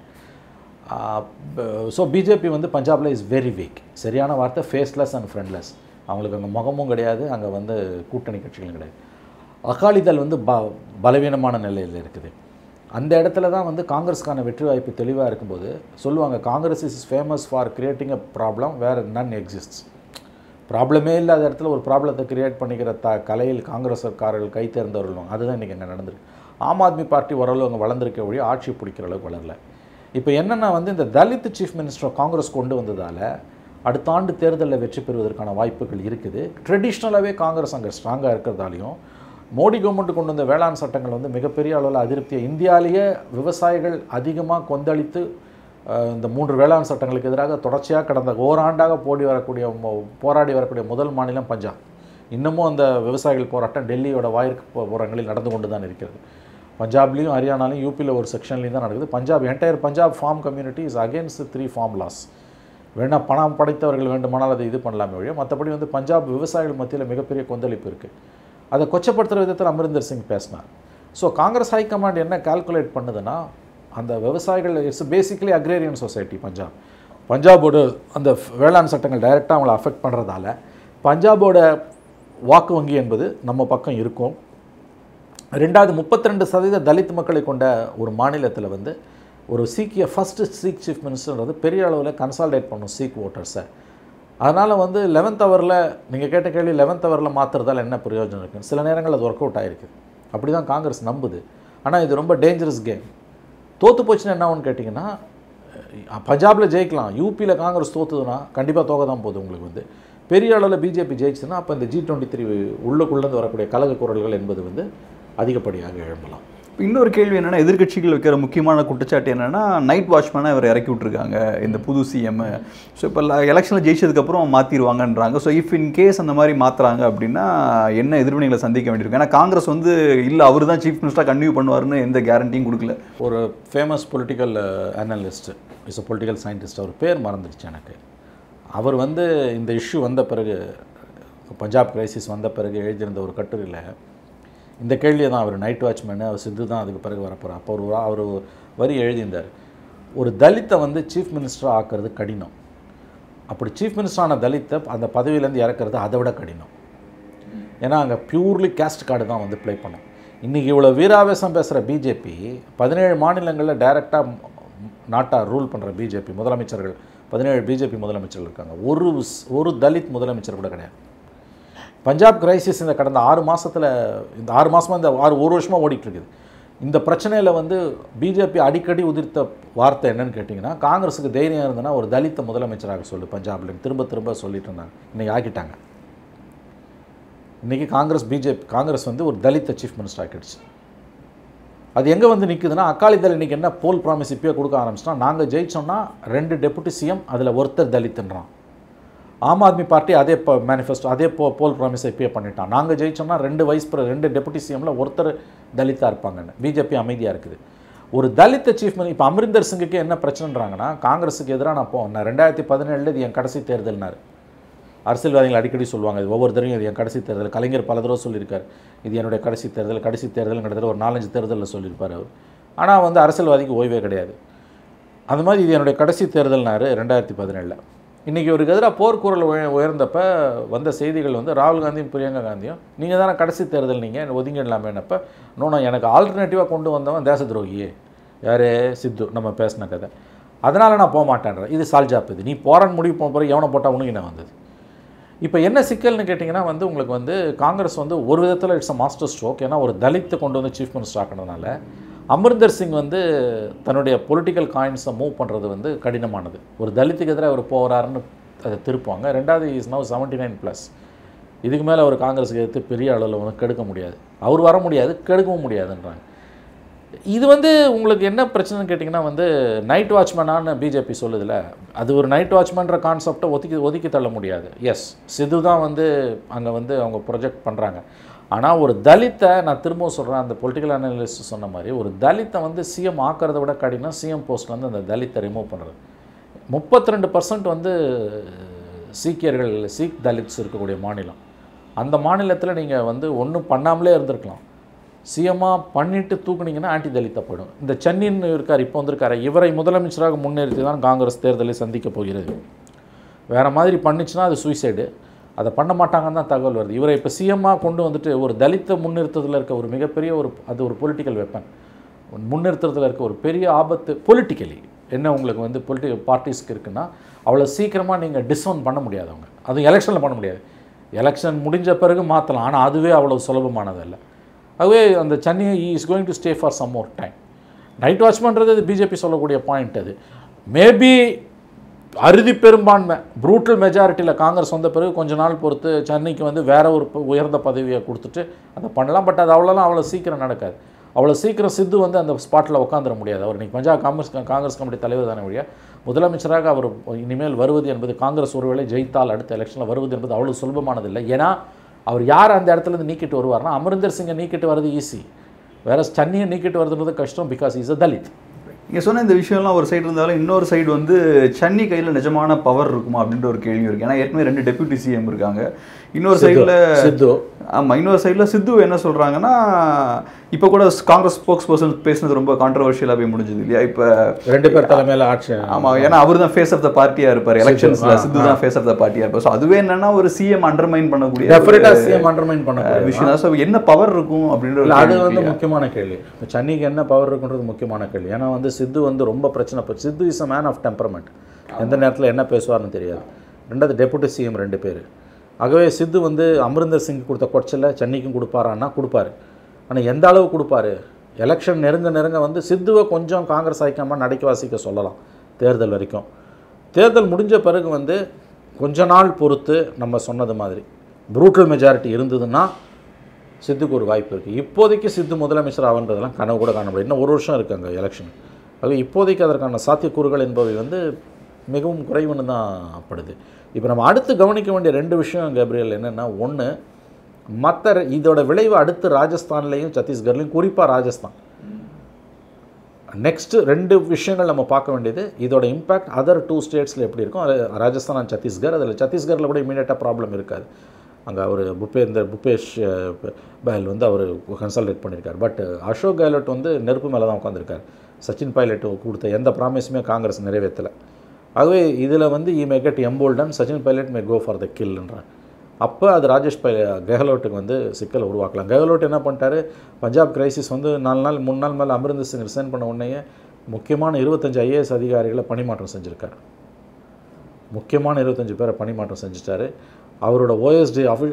ஸோ பிஜேபி வந்து பஞ்சாபில் இஸ் வெரி வீக் சரியான வார்த்தை ஃபேஸ்லெஸ் அண்ட் ஃப்ரெண்ட்லெஸ் அவங்களுக்கு அங்கே முகமும் கிடையாது அங்கே வந்து கூட்டணி கட்சிகளும் கிடையாது அகாலிதள் வந்து ப பலவீனமான நிலையில் இருக்குது அந்த இடத்துல தான் வந்து காங்கிரஸ்க்கான வெற்றி வாய்ப்பு தெளிவாக இருக்கும்போது சொல்லுவாங்க Congress is famous for creating a problem where none exists ப்ராப்ளமே இல்லாத இடத்துல ஒரு ப்ராப்ளத்தை கிரியேட் பண்ணிக்கிற த கலையில் காங்கிரஸ்காரர்கள் கை தேர்ந்தவர்களும் அதுதான் இன்றைக்கி அங்கே நடந்திருக்கு ஆம் ஆத்மி பார்ட்டி ஓரளவு அங்கே வளர்ந்துருக்க வழி ஆட்சி பிடிக்கிற அளவுக்கு வளரல இப்போ என்னென்னா வந்து இந்த தலித் சீஃப் மினிஸ்டர் காங்கிரஸ் கொண்டு வந்ததால் அடுத்த ஆண்டு தேர்தலில் வெற்றி பெறுவதற்கான வாய்ப்புகள் இருக்குது ட்ரெடிஷ்னலாகவே காங்கிரஸ் அங்கே ஸ்ட்ராங்காக இருக்கிறதாலையும் மோடி கவர்மெண்ட் கொண்டு வந்த வேளாண் சட்டங்கள் வந்து மிகப்பெரிய அளவில் அதிருப்தியை இந்தியாவிலேயே விவசாயிகள் அதிகமாக கொந்தளித்து அஹ், இந்த மூன்று வேளாண் சட்டங்களுக்கு எதிராக தொடர்ச்சியாக கடந்த ஓராண்டாக போடி வரக்கூடிய மொ- போராடி வரக்கூடிய முதல் மாநிலம் பஞ்சாப் இன்னமும் அந்த விவசாயிகள் போராட்டம் டெல்லியோட வாயிற்கு போராட்டங்களில் நடந்து கொண்டு தான் இருக்கிறது பஞ்சாப்லேயும் ஹரியானாலையும் யூபியில் ஒரு செக்ஷன்லையும் தான் நடக்குது Punjab entire Punjab farm community is against three farm laws வேணா பணம் படைத்தவர்கள் வேண்டுமானால் அதை இது பண்ணலாமே ஒழிய மற்றபடி வந்து பஞ்சாப் விவசாயிகள் மத்தியில் மிகப்பெரிய கொந்தளிப்பு இருக்குது அதை கொச்சப்படுத்துகிற விதத்தில் அமரிந்தர் சிங் பேசினார் ஸோ காங்கிரஸ் ஹைகமாண்ட் என்ன கால்குலேட் பண்ணுதுன்னா அந்த விவசாயிகள் it's basically agrarian society Punjab பஞ்சாபோட அந்த வேளாண் சட்டங்கள் டைரெக்டாக அவங்கள அஃபெக்ட் பண்ணுறதால பஞ்சாபோட வாக்கு வங்கி என்பது நம்ம பக்கம் இருக்கும் ரெண்டாவது 32% சதவீத தலித் மக்களை கொண்ட ஒரு மாநிலத்தில் வந்து ஒரு சீக்கிய ஃபஸ்ட்டு சீக் சீஃப் மினிஸ்டர்ன்றது பெரிய அளவில் கன்சால்டேட் பண்ணும் சீக் ஓட்டர்ஸை அதனால் வந்து லெவன்த் ஹவரில் நீங்கள் கேட்ட கேள்வி லெவன்த் ஹவரில் மாற்றுறதால என்ன பிரயோஜனம் இருக்குது சில நேரங்கள் அது ஒர்க் அவுட் ஆகிருக்கு அப்படி தான் காங்கிரஸ் நம்புது ஆனால் இது ரொம்ப டேஞ்சரஸ் கேம் தோற்று போச்சுன்னா என்ன ஆகும்னு கேட்டிங்கன்னா பஞ்சாபில் ஜெயிக்கலாம் யூபியில் காங்கிரஸ் தோத்துதுன்னா கண்டிப்பாக தோக்க தான் போகுது உங்களுக்கு வந்து பெரிய அளவில் பிஜேபி ஜெயிச்சுன்னா அப்போ இந்த ஜி டுவெண்ட்டி த்ரீ உள்ளுக்குள்ளேருந்து வரக்கூடிய கலக குரல்கள் என்பது வந்து அதிகப்படியாக எழும்பலாம் இப்போ இன்னொரு கேள்வி என்னன்னா எதிர்க்கட்சிகள் வைக்கிற முக்கியமான குற்றச்சாட்டு என்னன்னா நைட் வாட்ச்மேனை இவர் இறக்கி விட்டுருக்காங்க இந்த புது சிஎம் ஸோ இப்போ எலெக்ஷனில் ஜெயிச்சதுக்கப்புறம் மாற்றிடுவாங்கன்றாங்க ஸோ இஃப் இன் கேஸ் அந்த மாதிரி மாற்றுறாங்க அப்படின்னா என்ன எதிர்வினைகளை சந்திக்க வேண்டியிருக்கும் ஏன்னா காங்கிரஸ் வந்து இல்லை அவர் தான் சீஃப் மினிஸ்டராக கன்டினியூ பண்ணுவார்னு எந்த கேரண்டியும் கொடுக்கல ஒரு famous political analyst is a political scientist அவர் பேர் மறந்துடுச்சு எனக்கு அவர் வந்து இந்த இஷ்யூ வந்த பிறகு பஞ்சாப் கிரைசிஸ் வந்த பிறகு எழுதியிருந்த ஒரு கட்டுரையில் இந்த கேள்வியை தான் அவர் நைட் வாட்ச்மேனு அவர் சித்து தான் அதுக்கு பிறகு வரப்போகிறார் அப்போ ஒரு வா- அவர் வரி எழுதியிருந்தார் ஒரு தலித்தை வந்து சீஃப் மினிஸ்டராக ஆக்கிறது கடினம் அப்படி சீஃப் மினிஸ்டரான தலித்தை அந்த பதவியிலேருந்து இறக்குறது அதை விட கடினம் ஏன்னா அங்கே பியூர்லி கேஸ்ட் கார்டு தான் வந்து ப்ளே பண்ணும் இன்றைக்கி இவ்வளோ வீராவேசம் பேசுகிற பிஜேபி பதினேழு மாநிலங்களில் டைரெக்டாக நாட்டாக ரூல் பண்ணுற பிஜேபி முதலமைச்சர்கள் பதினேழு பிஜேபி முதலமைச்சர்கள் இருக்காங்க ஒரு ஸ்- ஒரு தலித் முதலமைச்சர் கூட கிடையாது பஞ்சாப் கிரைசிஸ் இந்த கடந்த ஆறு மாசத்துல இந்த ஆறு மாசமா இந்த ஆறு ஒரு வருஷமாக ஓடிட்டு இருக்குது இந்த பிரச்சனையில் வந்து பிஜேபி அடிக்கடி உதிர்த்த வார்த்தை என்னன்னு கேட்டிங்கன்னா காங்கிரஸுக்கு தைரியம் இருந்ததுன்னா ஒரு தலித்த முதலமைச்சராக சொல்லு பஞ்சாப்ல திரும்ப திரும்ப சொல்லிட்டு இருந்தாங்க இன்னைக்கு ஆக்கிட்டாங்க இன்னைக்கு காங்கிரஸ் பிஜேபி காங்கிரஸ் வந்து ஒரு தலித்த சீஃப் மினிஸ்டர் ஆக்கிடுச்சு அது எங்கே வந்து நிற்குதுன்னா அகாலிதள் இன்னைக்கு என்ன போல் ப்ராமிஸ் இப்பயே கொடுக்க ஆரம்பிச்சிட்டா நாங்கள் ஜெயிச்சோம்னா ரெண்டு டெபுட்டி சிஎம் அதில் ஒருத்தர் தலித்துன்றான் ஆம் ஆத்மி பார்ட்டி அதே இப்போ மேனிஃபெஸ்டோ அதே போ போல் ப்ராமிஸை இப்பயே பண்ணிட்டான் நாங்கள் ஜெயிச்சோம்னா ரெண்டு வைஸ் பிர ரெண்டு டெபுட்டி சிஎம்ல ஒருத்தர் தலித்தா இருப்பாங்கன்னு பிஜேபி அமைதியாக இருக்குது ஒரு தலித்த சீஃப் மினிஸ்டர் இப்போ அமரிந்தர் சிங்குக்கு என்ன பிரச்சனைன்றாங்கன்னா காங்கிரஸுக்கு எதிராக நான் போ நான் ரெண்டாயிரத்தி பதினேழுல இது என் கடைசி தேர்தல்னாரு அரசியல்வாதிகள் அடிக்கடி சொல்லுவாங்க இது ஒவ்வொரு தடவையும் இது என் கடைசி தேர்தல் கலைஞர் பல தடவை சொல்லியிருக்காரு இது என்னுடைய கடைசி தேர்தல் கடைசி தேர்தல் கிட்டத்தட்ட ஒரு நாலஞ்சு தேர்தலில் சொல்லியிருப்பார் அவர் ஆனால் வந்து அரசியல்வாதிக்கு ஓய்வே கிடையாது அந்த மாதிரி இது என்னுடைய கடைசி தேர்தல்னாரு ரெண்டாயிரத்தி பதினேழில் இன்றைக்கி ஒரு எதிராக போர்க்குரல் உய உயர்ந்தப்ப வந்த செய்திகள் வந்து ராகுல் காந்தியும் பிரியங்கா காந்தியும் நீங்கள் தானே கடைசி தேர்தல் நீங்கள் ஒதுங்கிடலாமேனப்ப நோனா எனக்கு ஆல்டர்னேட்டிவாக கொண்டு வந்தவன் தேச துரோகியே யார் சித்து நம்ம பேசின கதை அதனால் நான் போக மாட்டேன்றேன் இது சால்ஜாப் இது நீ போரான் முடிவு போன பிறகு எவனை போட்டால் உனக்கு என்ன வந்தது இப்போ என்ன சிக்கல்னு கேட்டிங்கன்னா வந்து உங்களுக்கு வந்து காங்கிரஸ் வந்து ஒரு விதத்தில் இட்ஸ் அ மாஸ்டர் ஸ்ட்ரோக் ஏன்னா ஒரு தலித்தை கொண்டு வந்து சீஃப் மினிஸ்டர் ஆக்கினதுனால அமரிந்தர் சிங் வந்து தன்னுடைய பொலிட்டிக்கல் காயின்ஸை மூவ் பண்ணுறது வந்து கடினமானது ஒரு தலித்துக்கு எதிராக அவர் போகிறாருன்னு அதை திருப்புவாங்க ரெண்டாவது is now seventy nine plus இதுக்கு மேலே அவர் காங்கிரஸுக்கு எதிர்த்து பெரிய அளவில் வந்து கெடுக்க முடியாது அவர் வர முடியாது கெடுக்கவும் முடியாதுன்றாங்க இது வந்து உங்களுக்கு என்ன பிரச்சனைன்னு கேட்டிங்கன்னா வந்து நைட் வாட்ச்மேனான்னு பிஜேபி சொல்லுதுல அது ஒரு நைட் வாட்ச்மேன்ற கான்செப்டை ஒதுக்கி ஒதுக்கி தள்ள முடியாது எஸ் சிது தான் வந்து அங்கே வந்து அவங்க ப்ரொஜெக்ட் பண்ணுறாங்க ஆனால் ஒரு தலித்தை நான் திரும்பவும் சொல்கிறேன் அந்த பொலிட்டிக்கல் அனாலிஸ்ட் சொன்ன மாதிரி ஒரு தலித்தை வந்து சிஎம் ஆக்கிறத விட கடினம் சிஎம் போஸ்ட்லேருந்து அந்த தலித்தை ரிமூவ் பண்ணுறது முப்பத்தி ரெண்டு பர்சன்ட் வந்து சீக்கியர்கள் சீக் தலித்ஸ் இருக்கக்கூடிய மாநிலம் அந்த மாநிலத்தில் நீங்கள் வந்து ஒன்றும் பண்ணாமலே இருந்திருக்கலாம் சிஎம்மாக பண்ணிட்டு தூக்குனீங்கன்னா ஆன்டி தலித்தா போயிடும் இந்த சென்னின்னு இருக்கார் இப்போ வந்திருக்காரு இவரை முதலமைச்சராக முன்னிறுத்தி தான் காங்கிரஸ் தேர்தலை சந்திக்க போகிறது வேறு மாதிரி பண்ணிச்சுன்னா அது சூசைடு அதை பண்ண மாட்டாங்கன்னு தான் தகவல் வருது இவரை இப்போ சிஎம்மாக கொண்டு வந்துட்டு ஒரு தலித்தை முன்னிறுத்தத்தில் இருக்க ஒரு மிகப்பெரிய ஒரு அது ஒரு பொலிட்டிக்கல் வெப்பன் முன்னிறுத்துறதுல இருக்க ஒரு பெரிய ஆபத்து பொலிட்டிக்கலி என்ன உங்களுக்கு வந்து பொலிட்டிக்கல் பார்ட்டிஸ்க்கு இருக்குன்னா அவ்வளோ சீக்கிரமாக நீங்கள் டிஸ்ஒன் பண்ண முடியாது அவங்க அதுவும் எலெக்ஷனில் பண்ண முடியாது எலெக்ஷன் முடிஞ்ச பிறகு மாற்றலாம் ஆனால் அதுவே அவ்வளோ சுலபமானதல்ல ஆகவே அந்த Channi is going to stay for some more time night வாட்ச்மன்றது பிஜேபி சொல்லக்கூடிய பாயிண்ட் அது மேபி அறுதி பெரும்பான்மை ப்ரூட்டல் மெஜாரிட்டியில் காங்கிரஸ் வந்த பிறகு கொஞ்ச நாள் பொறுத்து சென்னைக்கு வந்து வேற ஒரு ப- உயர்ந்த பதவியை கொடுத்துட்டு அதை பண்ணலாம் பட் அது அவ்வளோலாம் அவ்வளோ சீக்கிரம் நடக்காது அவ்வளோ சீக்கிரம் சித்து வந்து அந்த ஸ்பாட்டில் உட்காந்துட முடியாது அவர் இன்னைக்கு பஞ்சாப் காங்கிரஸ் காங்கிரஸ் கமிட்டி தலைவர் தானே வழியா முதலமைச்சராக அவர் இனிமேல் வருவது என்பது காங்கிரஸ் ஒருவேளை ஜெயித்தால் அடுத்த எலெக்ஷனில் வருவது என்பது அவ்வளோ சுலபமானதில்லை ஏன்னா அவர் யார் அந்த இடத்துல இருந்து நீக்கிட்டு வருவார்னா அமரிந்தர் சிங்கை நீக்கிட்டு வர்றது ஈஸி வேற சென்னையை நீக்கிட்டு வருதுன்றது கஷ்டம் பிகாஸ் இஸ் அ தலித் நீங்கள் சொன்ன இந்த விஷயம்லாம் ஒரு சைடு இருந்தாலும் இன்னொரு சைடு வந்து சென்னை கையில் நிஜமான பவர் இருக்குமா அப்படின்ற ஒரு கேள்வி இருக்கு ஏன்னா ஏற்கனவே ரெண்டு டெப்யூட்டி சிஎம் இருக்காங்க இன்னொரு சைடில் சித்து ஆமாம் இன்னொரு சைடில் சித்து என்ன சொல்கிறாங்கன்னா இப்போ கூட காங்கிரஸ் ஸ்போக்ஸ் பர்சன் பேசினது ரொம்ப கான்ட்ரவர்ஷியலாக போய் முடிஞ்சது இல்லையா இப்போ ரெண்டு பேர் தலைமையில ஆட்சி ஆமாம் ஏன்னா அவர் தான் ஃபேஸ் ஆஃப் த பார்ட்டியாக இருப்பார் எலெக்ஷன்ஸில் சித்து தான் ஃபேஸ் ஆஃப் த பார்ட்டியாக இருப்பார் ஸோ அதுவே என்னன்னா ஒரு சிஎம் அண்டர்மைன் பண்ணக்கூடிய டெஃபினட்டா சிஎம் அண்டர்மைன் பண்ண ஒரு விஷயம் தான் ஸோ என்ன பவர் இருக்கும் அப்படின்ற ஒரு இல்ல அது கேள்வி வந்து இல்லையா? முக்கியமான கேள்வி இப்போ சென்னைக்கு என்ன பவர் இருக்குன்றது முக்கியமான கேள்வி ஏன்னா வந்து சித்து வந்து ரொம்ப பிரச்சனை போச்சு Sidhu is a man of temperament எந்த நேரத்தில் என்ன பேசுவார்னு தெரியாது ரெண்டாவது டெபுட்டி சிஎம் ரெண்டு பேர் ஆகவே சித்து வந்து அமரிந்தர் சிங் கொடுத்த கொச்சலை சென்னைக்கும் கொடுப்பாரான்னா கொடுப்பாரு ஆனால் எந்த அளவு கொடுப்பாரு எலெக்ஷன் நெருங்க நெருங்க வந்து சித்துவை கொஞ்சம் காங்கிரஸ் ஐக்கியமாக நடைக்கு வாசிக்க சொல்லலாம் தேர்தல் வரைக்கும் தேர்தல் முடிஞ்ச பிறகு வந்து கொஞ்ச நாள் பொறுத்து நம்ம சொன்னது மாதிரி ப்ரூட்டல் மெஜாரிட்டி இருந்ததுன்னா சித்துக்கு ஒரு வாய்ப்பு இருக்குது இப்போதைக்கு சித்து முதலமைச்சர் ஆகுன்றதெல்லாம் கனவு கூட காண முடியாது இன்னும் ஒரு வருஷம் இருக்கு அங்கே எலெக்ஷன் ஆகவே இப்போதைக்கு அதற்கான சாத்தியக்கூறுகள் என்பவை வந்து மிகவும் குறைவுன்னு தான் படுது இப்போ நம்ம அடுத்து கவனிக்க வேண்டிய ரெண்டு விஷயம் கேப்ரியல் என்னென்னா ஒன்று மற்ற இதோட விளைவு அடுத்து ராஜஸ்தான்லேயும் சத்தீஸ்கர்லேயும் குறிப்பாக ராஜஸ்தான் நெக்ஸ்ட் ரெண்டு விஷயங்கள் நம்ம பார்க்க வேண்டியது இதோட இம்பாக்ட் அதர் டூ ஸ்டேட்ஸில் எப்படி இருக்கும் அது ராஜஸ்தான் அண்ட் சத்தீஸ்கர் அதில் சத்தீஸ்கரில் கூட இமீடியட்டாக ப்ராப்ளம் இருக்காது அங்கே அவர் புபேந்தர் புபேஷ் அஹ், பஹல் வந்து அவர் கன்சல்டேட் பண்ணியிருக்கார் பட் அசோக் கெஹ்லோட் வந்து நெருப்பு மேலே தான் உட்காந்துருக்கார் சச்சின் பைலட் கொடுத்த எந்த ப்ராமிஸுமே காங்கிரஸ் நிறைவேற்றலை ஆகவே இதில் வந்து he may get embolden Sachin Pilot may go for the கில்ன்றான் அப்போ அது ராஜேஷ் பை கெஹ்லோட்டுக்கு வந்து சிக்கலை உருவாக்கலாம் கெஹ்லோட் என்ன பண்ணிட்டாரு பஞ்சாப் கிரைசிஸ் வந்து நாலு நாள் மூணு நாள் மேலே அமிர்தர் சிங் ரிசைன் பண்ண உடனேயே முக்கியமான இருபத்தஞ்சு ஐஏஎஸ் அதிகாரிகளை பணிமாற்றம் செஞ்சுருக்காரு முக்கியமான இருபத்தஞ்சு பேரை பணிமாற்றம் செஞ்சுட்டாரு அவரோட ஓஎஸ்டி ஆஃபி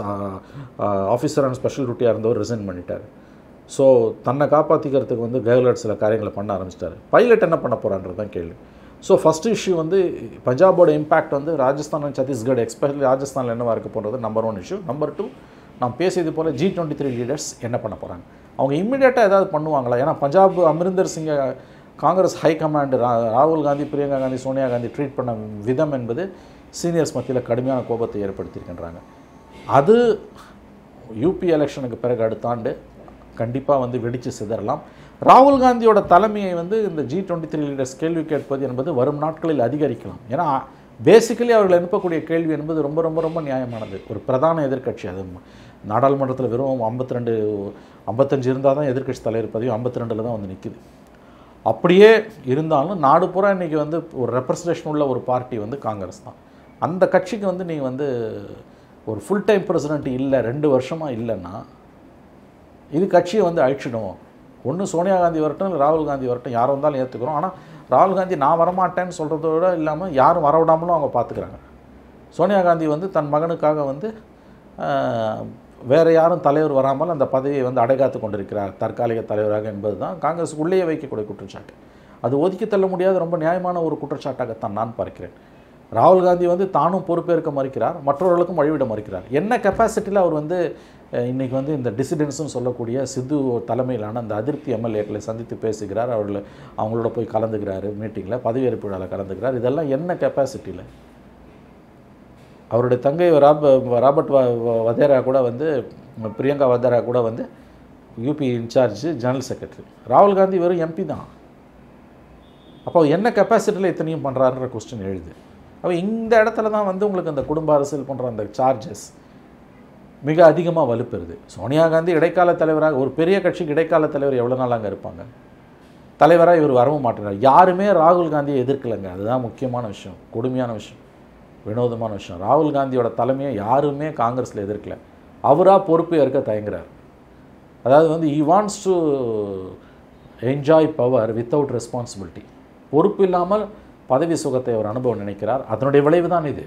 ஆஃபீஸர் அண்ட் ஸ்பெஷல் டியூட்டியாக இருந்தவர் ரிசைன் பண்ணிட்டார் ஸோ தன்னை காப்பாற்றிக்கிறதுக்கு வந்து கெஹ்லட் சில காரியங்களை பண்ண ஆரம்பிச்சிட்டாரு பைலட் என்ன பண்ண போகிறான்றது தான் கேள்வி ஸோ ஃபஸ்ட் இஷ்யூ வந்து பஞ்சாபோட இம்பாக்ட் வந்து ராஜஸ்தான் and சத்தீஸ்கர் எக்ஸ்பெஷலி ராஜஸ்தானில் என்னவா இருக்க போகிறது number one issue number two நான் பேசியது போல் ஜி டுவெண்ட்டி த்ரீ லீடர்ஸ் என்ன பண்ண போகிறாங்க அவங்க இம்மிடியேட்டாக ஏதாவது பண்ணுவாங்களா ஏன்னா பஞ்சாப் அமரிந்தர் சிங்கை காங்கிரஸ் ஹை கமாண்ட் ராகுல் காந்தி பிரியங்கா காந்தி சோனியா காந்தி ட்ரீட் பண்ண விதம் என்பது சீனியர்ஸ் மத்தியில் கடுமையான கோபத்தை ஏற்படுத்தியிருக்கின்றாங்க அது யூபி எலெக்ஷனுக்கு பிறகு அடுத்த ஆண்டு கண்டிப்பாக வந்து வெடித்து சிதறலாம் ராகுல் காந்தியோட தலைமையை வந்து இந்த ஜி டுவெண்ட்டி த்ரீ லீடர்ஸ் கேள்வி கேட்பது என்பது வரும் நாட்களில் அதிகரிக்கலாம் ஏன்னா பேசிக்கலி அவர்கள் எழுப்பக்கூடிய கேள்வி என்பது ரொம்ப ரொம்ப ரொம்ப நியாயமானது ஒரு பிரதான எதிர்க்கட்சி அது நாடாளுமன்றத்தில் வெறும் ஐம்பத்தி ரெண்டு ஐம்பத்தஞ்சு இருந்தால் தான் எதிர்க்கட்சி தலைவர் பதவி ஐம்பத்தி ரெண்டில் தான் வந்து நிற்குது அப்படியே இருந்தாலும் நாடு பூரா இன்றைக்கி வந்து ஒரு ரெப்ரசன்டேஷன் உள்ள ஒரு பார்ட்டி வந்து காங்கிரஸ் தான் அந்த கட்சிக்கு வந்து நீ வந்து ஒரு ஃபுல் டைம் பிரசிடென்ட் இல்லை ரெண்டு வருஷமாக இல்லைன்னா இது கட்சியை வந்து அழிச்சிடும் ஒன்று சோனியா காந்தி வரட்டும் இல்லை ராகுல் காந்தி வரட்டும் யார் வந்தாலும் ஏற்றுக்கிறோம் ஆனால் ராகுல் காந்தி நான் வரமாட்டேன்னு சொல்கிறதோட இல்லாமல் யாரும் வர விடாமலும் அவங்க பார்த்துக்கிறாங்க சோனியா காந்தி வந்து தன் மகனுக்காக வந்து ஆஹ், வேறு யாரும் தலைவர் வராமல் அந்த பதவியை வந்து அடைகாத்து கொண்டிருக்கிறார் தற்காலிக தலைவராக என்பது தான் காங்கிரஸ் உள்ளேயே வைக்கக்கூடிய குற்றச்சாட்டு அது ஒதுக்கி தள்ள முடியாத ரொம்ப நியாயமான ஒரு குற்றச்சாட்டாகத்தான் நான் பார்க்கிறேன் ராகுல் காந்தி வந்து தானும் பொறுப்பேற்க மறுக்கிறார் மற்றவர்களுக்கும் வழிவிட மறுக்கிறார் என்ன கெப்பாசிட்டியில் அவர் வந்து அஹ், இன்னைக்கு வந்து இந்த டிசிடென்ட்ஸ்னு சொல்லக்கூடிய சித்து தலைமையிலான அந்த அதிருப்தி எம்எல்ஏக்களை சந்தித்து பேசுகிறார் அவர்கள் அவங்களோட போய் கலந்துக்கிறாரு மீட்டிங்கில் பதவியேற்பு விழாவில் கலந்துக்கிறார் இதெல்லாம் என்ன கெப்பாசிட்டியில் அவருடைய தங்கை ராப் ராபர்ட் வ- வ- வதேரா கூட வந்து பிரியங்கா வதேரா கூட வந்து யூபி இன்சார்ஜ் ஜெனரல் செக்ரட்டரி ராகுல் காந்தி வெறும் எம்பி தான் அப்போ என்ன கெப்பாசிட்டியில் இத்தனையும் பண்ணுறாருன்ற கொஸ்டின் எழுது அப்போ இந்த இடத்துல தான் வந்து உங்களுக்கு அந்த குடும்ப அரசியல் பண்ணுற அந்த சார்ஜஸ் மிக அதிகமாக வலுப்பெறுது சோனியா காந்தி இடைக்கால தலைவராக ஒரு பெரிய கட்சிக்கு இடைக்கால தலைவர் எவ்வளோ நாள் அங்கே இருப்பாங்க தலைவராக இவர் வரவும் மாட்டேங்கிறார் யாருமே ராகுல் காந்தியை எதிர்க்கலைங்க அதுதான் முக்கியமான விஷயம் கொடுமையான விஷயம் வினோதமான விஷயம் ராகுல் காந்தியோட தலைமையை யாருமே காங்கிரஸில் எதிர்க்கல அவராக பொறுப்பு ஏற்க தயங்குறார் அதாவது வந்து he wants to enjoy power without responsibility பொறுப்பு இல்லாமல் பதவி சுகத்தை அவர் அனுபவம் நினைக்கிறார் அதனுடைய விளைவு தான் இது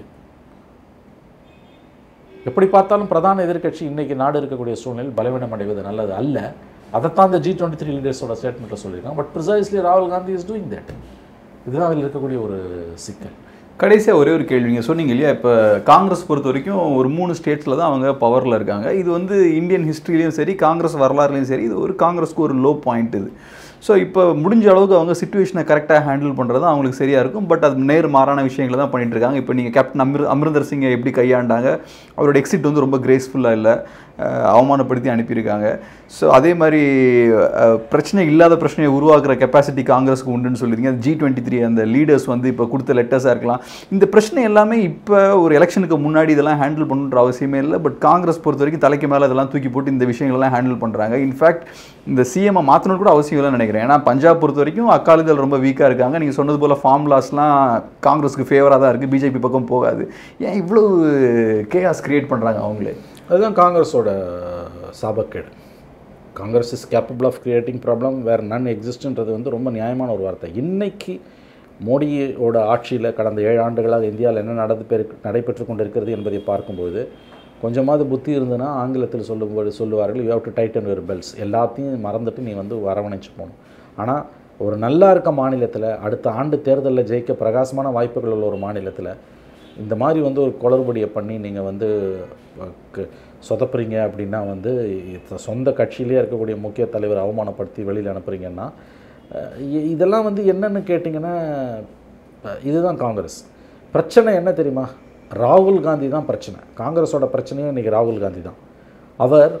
எப்படி பார்த்தாலும் பிரதான எதிர்க்கட்சி இன்னைக்கு நாடு இருக்கக்கூடிய சூழ்நிலையில் பலவீனம் அடைவது நல்லது அல்ல அதைத்தான் இந்த ஜி டுவெண்ட்டி த்ரீ லீடர்ஸோட ஸ்டேட்மெண்ட்டில் சொல்லியிருக்காங்க பட் ப்ரிசைஸ்லி ராகுல் காந்தி இஸ் டூயிங் தட் இதுதான் அதில் இருக்கக்கூடிய ஒரு சிக்கல் கடைசியாக ஒரே ஒரு கேள்விங்க சொன்னீங்க இல்லையா இப்போ காங்கிரஸ் பொறுத்த வரைக்கும் ஒரு மூணு ஸ்டேட்ஸில் தான் அவங்க பவரில் இருக்காங்க இது வந்து இந்தியன் ஹிஸ்ட்ரிலையும் சரி காங்கிரஸ் வரலாறுலையும் சரி இது ஒரு காங்கிரஸ்க்கு ஒரு லோ பாயிண்ட் இது ஸோ இப்போ முடிஞ்ச அளவுக்கு அவங்க சுச்சுவேஷனை கரெக்டாக ஹேண்டில் பண்ணுறது அவங்களுக்கு சரியாக இருக்கும் பட் அது நேர் மாறான விஷயங்களை தான் பண்ணிட்டு இருக்காங்க இப்போ நீங்கள் கேப்டன் அமிர் அமிர்தர் சிங்கை எப்படி கையாண்டாங்க அவரோட எக்ஸிட் வந்து ரொம்ப கிரேஸ்ஃபுல்லாக இல்லை அஹ் அவமானப்படுத்தி அனுப்பியிருக்காங்க ஸோ அதே மாதிரி அஹ், பிரச்சனை இல்லாத பிரச்சனையை உருவாக்குற கெப்பாசிட்டி காங்கிரஸ்க்கு உண்டுன்னு சொல்லியிருக்கீங்க ஜி டுவெண்ட்டி த்ரீ அந்த லீடர்ஸ் வந்து இப்போ கொடுத்த லெட்டர்ஸாக இருக்கலாம் இந்த பிரச்சனை எல்லாமே இப்போ ஒரு எலெக்ஷனுக்கு முன்னாடி இதெல்லாம் ஹேண்டில் பண்ணுன்ற அவசியமே இல்லை பட் காங்கிரஸ் பொறுத்த வரைக்கும் தலைக்கு மேலே இதெல்லாம் தூக்கி போட்டு இந்த விஷயங்கள்லாம் ஹேண்டில் பண்ணுறாங்க இன்ஃபேக்ட் இந்த சிஎம்ஐ மாற்றணும் கூட அவசியம் இல்லைன்னு நினைக்கிறேன் ஏன்னா பஞ்சாப் பொறுத்த வரைக்கும் அக்காலிதழ் ரொம்ப வீக்காக இருக்காங்க நீங்கள் சொன்னது போல் ஃபார்முலாஸ்லாம் காங்கிரஸுக்கு ஃபேவராக தான் இருக்குது பிஜேபி பக்கம் போகாது ஏன் இவ்வளோ கேஆஸ் கிரியேட் பண்ணுறாங்க அவங்களே அதுதான் காங்கிரஸோட சாபக்கேடு Congress is capable of creating problem where none எக்ஸிஸ்ட்ன்றது வந்து ரொம்ப நியாயமான ஒரு வார்த்தை இன்னைக்கு மோடியோட ஆட்சியில் கடந்த ஏழு ஆண்டுகளாக இந்தியாவில் என்ன நடந்து பெரு நடைபெற்று கொண்டிருக்கிறது என்பதை பார்க்கும்போது கொஞ்சமாவது புத்தி இருந்ததுன்னா ஆங்கிலத்தில் சொல்லும்போது சொல்லுவார்கள் you have to tighten your belts எல்லாத்தையும் மறந்துட்டு நீ வந்து அரவணைச்சு போகணும் ஆனால் ஒரு நல்லா இருக்க மாநிலத்தில் அடுத்த ஆண்டு தேர்தலில் ஜெயிக்க பிரகாசமான வாய்ப்புகள் உள்ள ஒரு மாநிலத்தில் இந்த மாதிரி வந்து ஒரு குளறுபடியை பண்ணி நீங்கள் வந்து அஹ், க- சொதப்புறீங்க அப்படின்னா வந்து இ- சொந்த கட்சியிலே இருக்கக்கூடிய முக்கிய தலைவர் அவமானப்படுத்தி வெளியில் அனுப்புறீங்கன்னா அஹ், இ- இதெல்லாம் வந்து என்னன்னு கேட்டிங்கன்னா அஹ், இதுதான் காங்கிரஸ் பிரச்சனை என்ன தெரியுமா ராகுல் காந்தி தான் பிரச்சனை காங்கிரஸோட பிரச்சனையும் இன்றைக்கி ராகுல் காந்தி தான் அவர்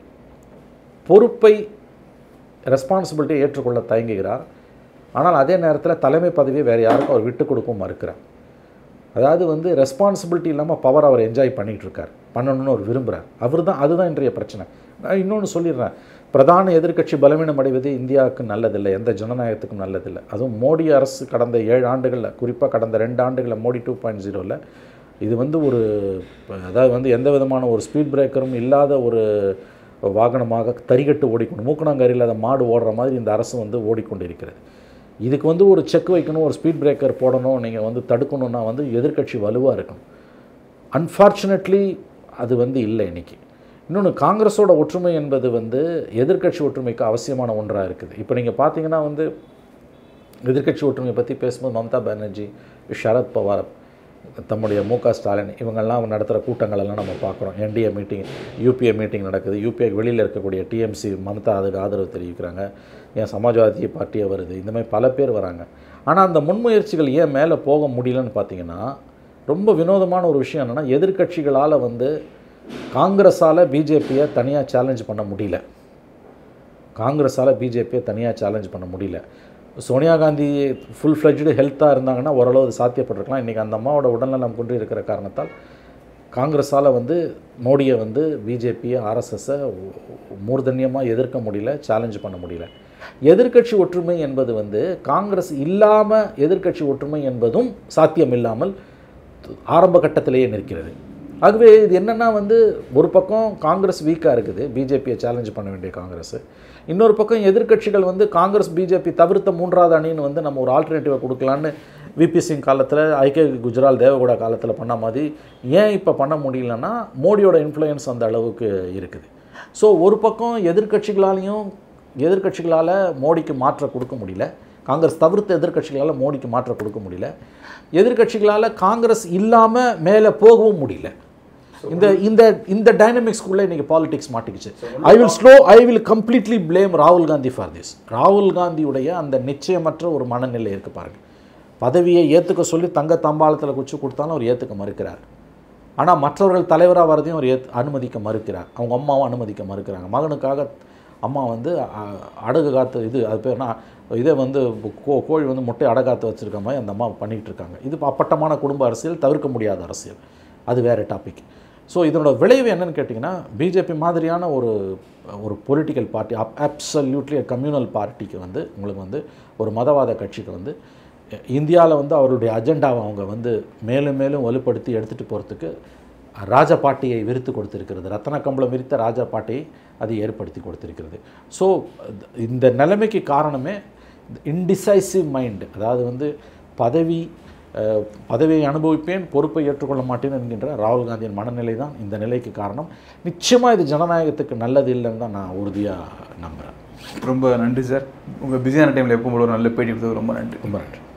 பொறுப்பை ரெஸ்பான்சிபிலிட்டியை ஏற்றுக்கொள்ள தயங்குகிறார் ஆனால் அதே நேரத்தில் தலைமை பதவியை வேறு யாருக்கும் அவர் விட்டு கொடுக்கவும் மறுக்கிறார் அதாவது வந்து ரெஸ்பான்சிபிலிட்டி இல்லாமல் பவர் அவர் என்ஜாய் பண்ணிகிட்டு இருக்கார் பண்ணணும்னு அவர் விரும்புகிறார் அவர் தான் அதுதான் இன்றைய பிரச்சனை நான் இன்னொன்று சொல்லிடுறேன் பிரதான எதிர்க்கட்சி பலவீனம் அடைவது இந்தியாவுக்கு நல்லதில்லை எந்த ஜனநாயகத்துக்கும் நல்லதில்லை அதுவும் மோடி அரசு கடந்த ஏழு ஆண்டுகளில் குறிப்பாக கடந்த ரெண்டு ஆண்டுகளில் மோடி டூ பாயிண்ட் ஜீரோவில் இது வந்து ஒரு அதாவது வந்து எந்த விதமான ஒரு ஸ்பீட் பிரேக்கரும் இல்லாத ஒரு வாகனமாக தரிகட்டு ஓடிக்கொண்டு மூக்கணாங்கரி இல்லாத மாடு ஓடுற மாதிரி இந்த அரசு வந்து ஓடிக்கொண்டிருக்கிறது இதுக்கு வந்து ஒரு செக் வைக்கணும் ஒரு ஸ்பீட் பிரேக்கர் போடணும் நீங்கள் வந்து தடுக்கணும்னா வந்து எதிர்க்கட்சி வலுவாக இருக்கணும் அன்ஃபார்ச்சுனேட்லி அது வந்து இல்லை இன்னைக்கு இன்னொன்று காங்கிரஸோட ஒற்றுமை என்பது வந்து எதிர்க்கட்சி ஒற்றுமைக்கு அவசியமான ஒன்றாக இருக்குது இப்போ நீங்கள் பார்த்தீங்கன்னா வந்து எதிர்க்கட்சி ஒற்றுமையை பற்றி பேசும்போது மம்தா பானர்ஜி சரத் பவார் தம்முடைய மு க ஸ்டாலின் இவங்கெல்லாம் நடத்துகிற கூட்டங்களெல்லாம் நம்ம பார்க்குறோம் என்டிஏ மீட்டிங் யூபிஏ மீட்டிங் நடக்குது யூபிஏ வெளியில் இருக்கக்கூடிய டிஎம்சி மம்தா அதுக்கு ஆதரவு தெரிவிக்கிறாங்க ஏன் சமாஜ்வாதி பார்ட்டியே வருது இந்த மாதிரி பல பேர் வராங்க ஆனால் அந்த முன்முயற்சிகள் ஏன் மேலே போக முடியலன்னு பார்த்தீங்கன்னா ரொம்ப வினோதமான ஒரு விஷயம் என்னென்னா எதிர்க்கட்சிகளால் வந்து காங்கிரஸால் பிஜேபியை தனியாக சேலஞ்ச் பண்ண முடியல காங்கிரஸால் பிஜேபியை தனியாக சேலஞ்ச் பண்ண முடியல சோனியா காந்தி ஃபுல் ஃப்ளெஜ்டு ஹெல்த்தாக இருந்தாங்கன்னா ஓரளவு அது சாத்தியப்பட்டிருக்கலாம் இன்றைக்கி அந்த அம்மாவோட உடல்நலம் கொண்டு இருக்கிற காரணத்தால் காங்கிரஸால் வந்து மோடியை வந்து பிஜேபியை ஆர்எஸ்எஸ்ஸை மூர்தன்யமாக எதிர்க்க முடியல சேலஞ்ச் பண்ண முடியல எதிர்க்கட்சி ஒற்றுமை என்பது வந்து காங்கிரஸ் இல்லாமல் எதிர்க்கட்சி ஒற்றுமை என்பதும் சாத்தியம் இல்லாமல் ஆரம்ப கட்டத்திலேயே நிற்கிறது ஆகவே இது என்னென்னா வந்து ஒரு பக்கம் காங்கிரஸ் வீக்காக இருக்குது பிஜேபியை சேலஞ்ச் பண்ண வேண்டிய காங்கிரஸ் இன்னொரு பக்கம் எதிர்க்கட்சிகள் வந்து காங்கிரஸ் பிஜேபி தவிர்த்த மூன்றாவது அணின்னு வந்து நம்ம ஒரு ஆல்டர்னேட்டிவை கொடுக்கலான்னு விபி சிங் காலத்தில் ஐக்கிய குஜரால் தேவகவுடா காலத்தில் பண்ண மாதிரி ஏன் இப்போ பண்ண முடியலன்னா மோடியோட இன்ஃப்ளூயன்ஸ் அந்த அளவுக்கு இருக்குது ஸோ ஒரு பக்கம் எதிர்க்கட்சிகளாலையும் எதிர்க்கட்சிகளால் மோடிக்கு மாற்ற கொடுக்க முடியல காங்கிரஸ் தவிர்த்த எதிர்க்கட்சிகளால் மோடிக்கு மாற்ற கொடுக்க முடியல எதிர்க்கட்சிகளால் காங்கிரஸ் இல்லாமல் மேலே போகவும் முடியல இந்த இந்த இந்த டைனமிக்ஸ்குள்ளே இன்றைக்கி பாலிடிக்ஸ் மாட்டிக்கிச்சு I will slow I will completely blame ராகுல் காந்தி ஃபார் திஸ் ராகுல் காந்தியுடைய அந்த நிச்சயமற்ற ஒரு மனநிலை இருக்குது பாருங்க பதவியை ஏற்றுக்க சொல்லி தங்க தம்பாளத்தில் குச்சி கொடுத்தாலும் அவர் ஏற்றுக்க மறுக்கிறார் ஆனால் மற்றவர்கள் தலைவராக வரதையும் அவர் ஏத் அனுமதிக்க மறுக்கிறார் அவங்க அம்மாவும் அனுமதிக்க மறுக்கிறாங்க மகனுக்காக அம்மா வந்து அ- அடகு காத்து இது அது பேர்னா இதே வந்து கோ கோழி வந்து முட்டை அடகாத்து வச்சுருக்க மாதிரி அந்த அம்மா பண்ணிகிட்டு இருக்காங்க இது அப்பட்டமான குடும்ப அரசியல் தவிர்க்க முடியாத அரசியல் அது வேறு டாபிக் ஸோ இதனோட விளைவு என்னன்னு கேட்டிங்கன்னா பிஜேபி மாதிரியான ஒரு ஒரு பொலிட்டிக்கல் பார்ட்டி அப் அப்சல்யூட்லி கம்யூனல் பார்ட்டிக்கு வந்து உங்களுக்கு வந்து ஒரு மதவாத கட்சிக்கு வந்து இந்தியாவில் வந்து அவருடைய அஜெண்டாவை அவங்க வந்து மேலும் மேலும் வலுப்படுத்தி எடுத்துகிட்டு போகிறதுக்கு ராஜா பாட்டியை விரித்து கொடுத்திருக்கிறது ரத்தன கம்பளம் விரித்த ராஜா பாட்டியை அது ஏற்படுத்தி கொடுத்திருக்கிறது ஸோ இந்த நிலைமைக்கு காரணமே இன்டிசைசிவ் மைண்ட் அதாவது வந்து பதவி அஹ், பதவியை அனுபவிப்பேன் பொறுப்பை ஏற்றுக்கொள்ள மாட்டேன் என்கின்ற ராகுல் காந்தியின் மனநிலை தான் இந்த நிலைக்கு காரணம் நிச்சயமாக இது ஜனநாயகத்துக்கு நல்லது இல்லைன்னு தான் நான் உறுதியாக நம்புகிறேன் ரொம்ப நன்றி சார் உங்கள் பிஸியான டைமில் எப்போ போல ஒரு நல்ல பேட்டி கொடுத்தது ரொம்ப நன்றி ரொம்ப நன்றி